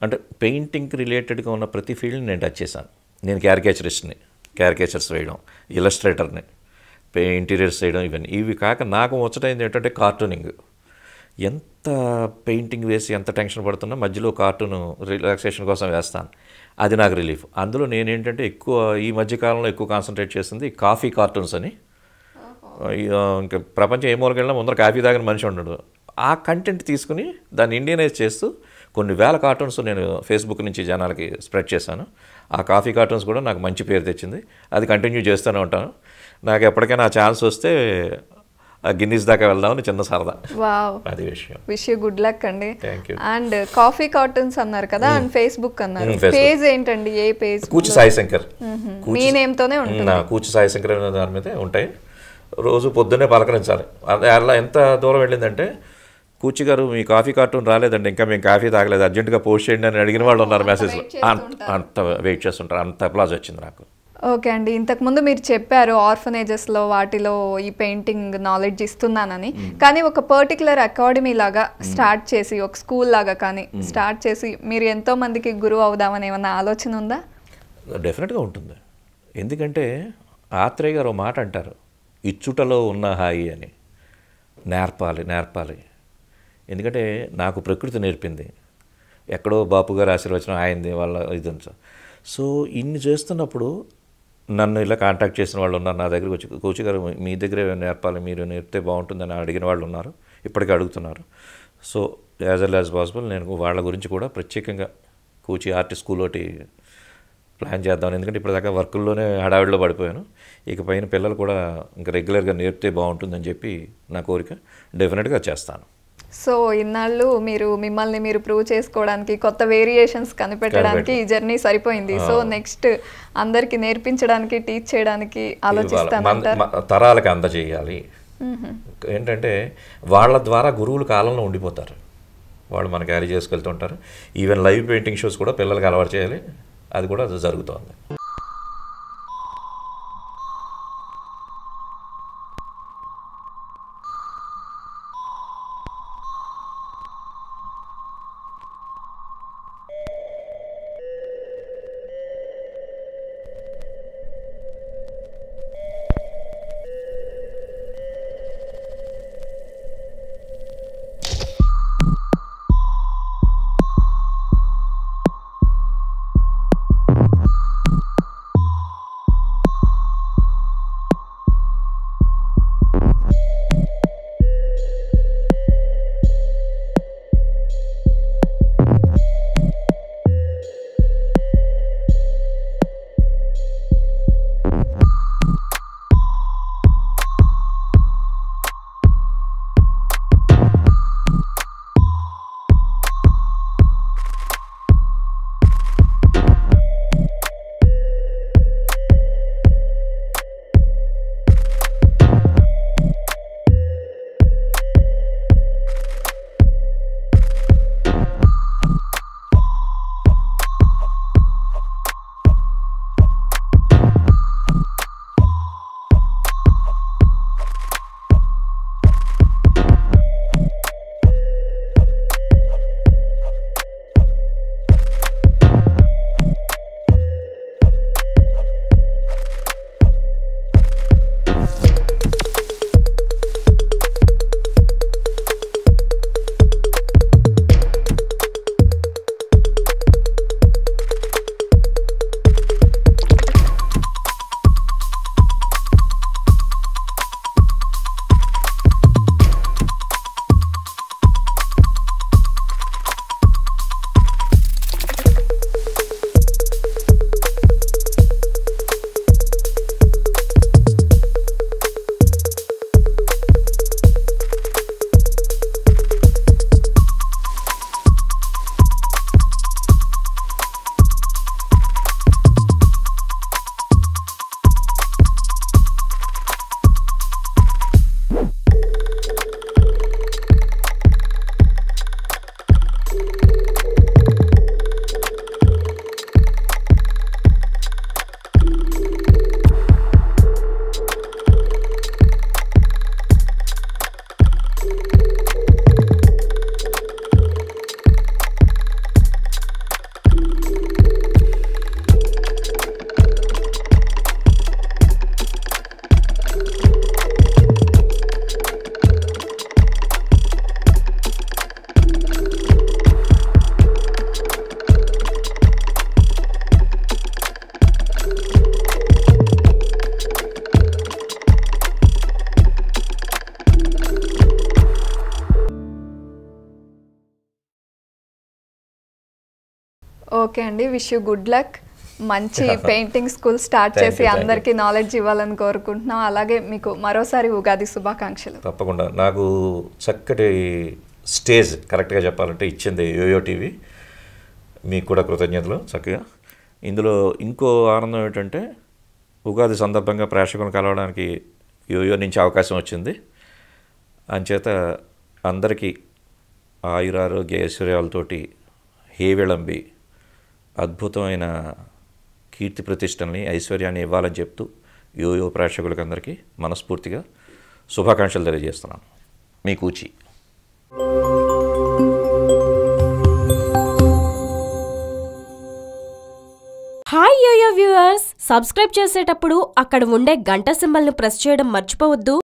అంటే పెయింటింగ్కి రిలేటెడ్గా ఉన్న ప్రతి ఫీల్డ్ని నేను టచ్ చేశాను నేను క్యారికేచరిస్ట్ని క్యారికేచర్స్ వేయడం ఇలస్ట్రేటర్ని పే ఇంటీరియర్స్ వేయడం ఇవన్నీ ఇవి కాక నాకు ముచ్చటైంది ఏంటంటే కార్టూనింగ్ ఎంత పెయింటింగ్ వేసి ఎంత టెన్షన్ పడుతున్నా మధ్యలో కార్టూన్ రిలాక్సేషన్ కోసం వేస్తాను అది నాకు రిలీఫ్ అందులో నేనేంటంటే ఎక్కువ ఈ మధ్య కాలంలో ఎక్కువ కాన్సన్ట్రేట్ చేసింది కాఫీ కార్టూన్స్ అని ఆ, ఇంకా ప్రపంచం ఏ మూలకెళ్ళినా ముందర కాఫీ తాగిన మనిషి ఉండడు ఆ కంటెంట్ తీసుకుని దాన్ని ఇండియనైజ్ చేస్తూ కొన్ని వేల కార్టూన్స్ నేను ఫేస్బుక్ నుంచి జనాలకి స్ప్రెడ్ చేశాను ఆ కాఫీ కార్టూన్స్ కూడా నాకు మంచి పేరు తెచ్చింది అది కంటిన్యూ చేస్తూనే ఉంటాను నాకు ఎప్పటికైనా ఆ ఛాన్స్ వస్తే ఆ గిన్నీస్ దాకా వెళ్దామని చిన్న సరదా వావ్ అది విషయం విష్ యూ గుడ్ లక్ అండి Thank you. And coffee cartoons అన్నారు కదా అండ్ ఫేస్బుక్ అన్నారు Mm, Facebook. పేజ్ ఏంటండి ఏ పేజ్ కూచి సాయి శంకర్ కూచి- మీ name తోనే ఉంటుంది. నా కూచి సాయి శంకర్ అనే దాని మీదే ఉంటాయి రోజు పొద్దున్నే పలకరించాలి అది అలా ఎంత దూరం వెళ్ళిందంటే కూచి గారు మీ కాఫీ కార్టూన్ రాలేదండి ఇంకా మేము కాఫీ తాగలేదు అర్జెంటుగా పోస్ట్ చేయండి అని అడిగిన వాళ్ళు ఉన్నారు మెసేజ్లో అంత వెయిట్ చేస్తుంటారు అంత అప్లాజ్ వచ్చింది నాకు ఓకే అండి ఇంతకుముందు మీరు చెప్పారు ఆర్ఫనేజెస్లో వాటిలో ఈ పెయింటింగ్ నాలెడ్జ్ ఇస్తున్నానని కానీ ఒక పర్టికులర్ అకాడమీ లాగా స్టార్ట్ చేసి ఒక స్కూల్ లాగా కానీ స్టార్ట్ చేసి మీరు ఎంతో మందికి గురువు అవుదామని ఏమన్నా ఆలోచన ఉందా డెఫినెట్గా ఉంటుంది ఎందుకంటే ఆత్రేయ గారు ఓ మాట అంటారు ఇచ్చుటలో ఉన్న హాయి అని నేర్పాలి నేర్పాలి ఎందుకంటే నాకు ప్రకృతి నేర్పింది ఎక్కడో బాపు గారు ఆశీర్వచనం ఆయనది వాళ్ళ ఇదంతా సో ఇన్ని చేస్తున్నప్పుడు నన్ను ఇలా కాంటాక్ట్ చేసిన వాళ్ళు ఉన్నారు నా దగ్గరికి వచ్చి కోచ్ గారు మీ దగ్గరే నేర్పాలి మీరు నేర్పితే బాగుంటుందని అడిగిన వాళ్ళు ఉన్నారు ఇప్పటికీ అడుగుతున్నారు so as well as possible నేను వాళ్ళ గురించి కూడా ప్రత్యేకంగా కూచి ఆర్ట్ స్కూల్ ఒకటి ప్లాన్ చేద్దాం ఎందుకంటే ఇప్పటిదాకా వర్కుల్లోనే హడావిడిలో పడిపోయాను ఇక పైన పిల్లలు కూడా ఇంకా రెగ్యులర్గా నేర్పితే బాగుంటుందని చెప్పి నా కోరిక డెఫినెట్గా చేస్తాను సో ఇన్నాళ్ళు మీరు మిమ్మల్ని మీరు ప్రూవ్ చేసుకోవడానికి కొత్త వేరియేషన్స్ కనిపెట్టడానికి ఈ జర్నీ సరిపోయింది సో నెక్స్ట్ అందరికి నేర్పించడానికి టీచ్ చేయడానికి ఇవాళ ఆలోచిస్తానంటారు మన- మన తరాలకు అందజేయాలి ఏంటంటే వాళ్ళ ద్వారా గురువులు కాలంలో ఉండిపోతారు వాళ్ళు మన క్యారీ చేసుకెళ్తుంటారు ఈవెన్ లైవ్ పెయింటింగ్ షోస్ కూడా పిల్లలకి అలవాటు చేయాలి అది కూడా జరుగుతోంది ఓకే అండి విష్ యూ గుడ్ లక్ మంచి painting school start Thank you, చేసి thank you. అందరికీ నాలెడ్జ్ ఇవ్వాలని కోరుకుంటున్నాం అలాగే మీకు మరోసారి ఉగాది శుభాకాంక్షలు తప్పకుండా నాకు చక్కటి స్టేజ్ కరెక్ట్గా చెప్పాలంటే ఇచ్చింది యోయో టీవీ మీకు కూడా కృతజ్ఞతలు చక్కగా ఇందులో ఇంకో ఆనందం ఏంటంటే ఉగాది సందర్భంగా ప్రేక్షకులను కలవడానికి యోయో నుంచి అవకాశం వచ్చింది అంచేత అందరికీ ఆయురారోగ్య ఐశ్వర్యాలతోటి హేవిళంబి అద్భుతమైన కీర్తి ప్రతిష్టల్ని ఐశ్వర్యాన్ని ఇవ్వాలని చెప్తూ యోయో ప్రేక్షకులకి అందరికీ మనస్ఫూర్తిగా శుభాకాంక్షలు తెలియజేస్తున్నాను మీ Kuchi hi yo yo viewers subscribe చేసేటప్పుడు అక్కడ ఉండే గంట సింబల్ను ప్రెస్ చేయడం మర్చిపోవద్దు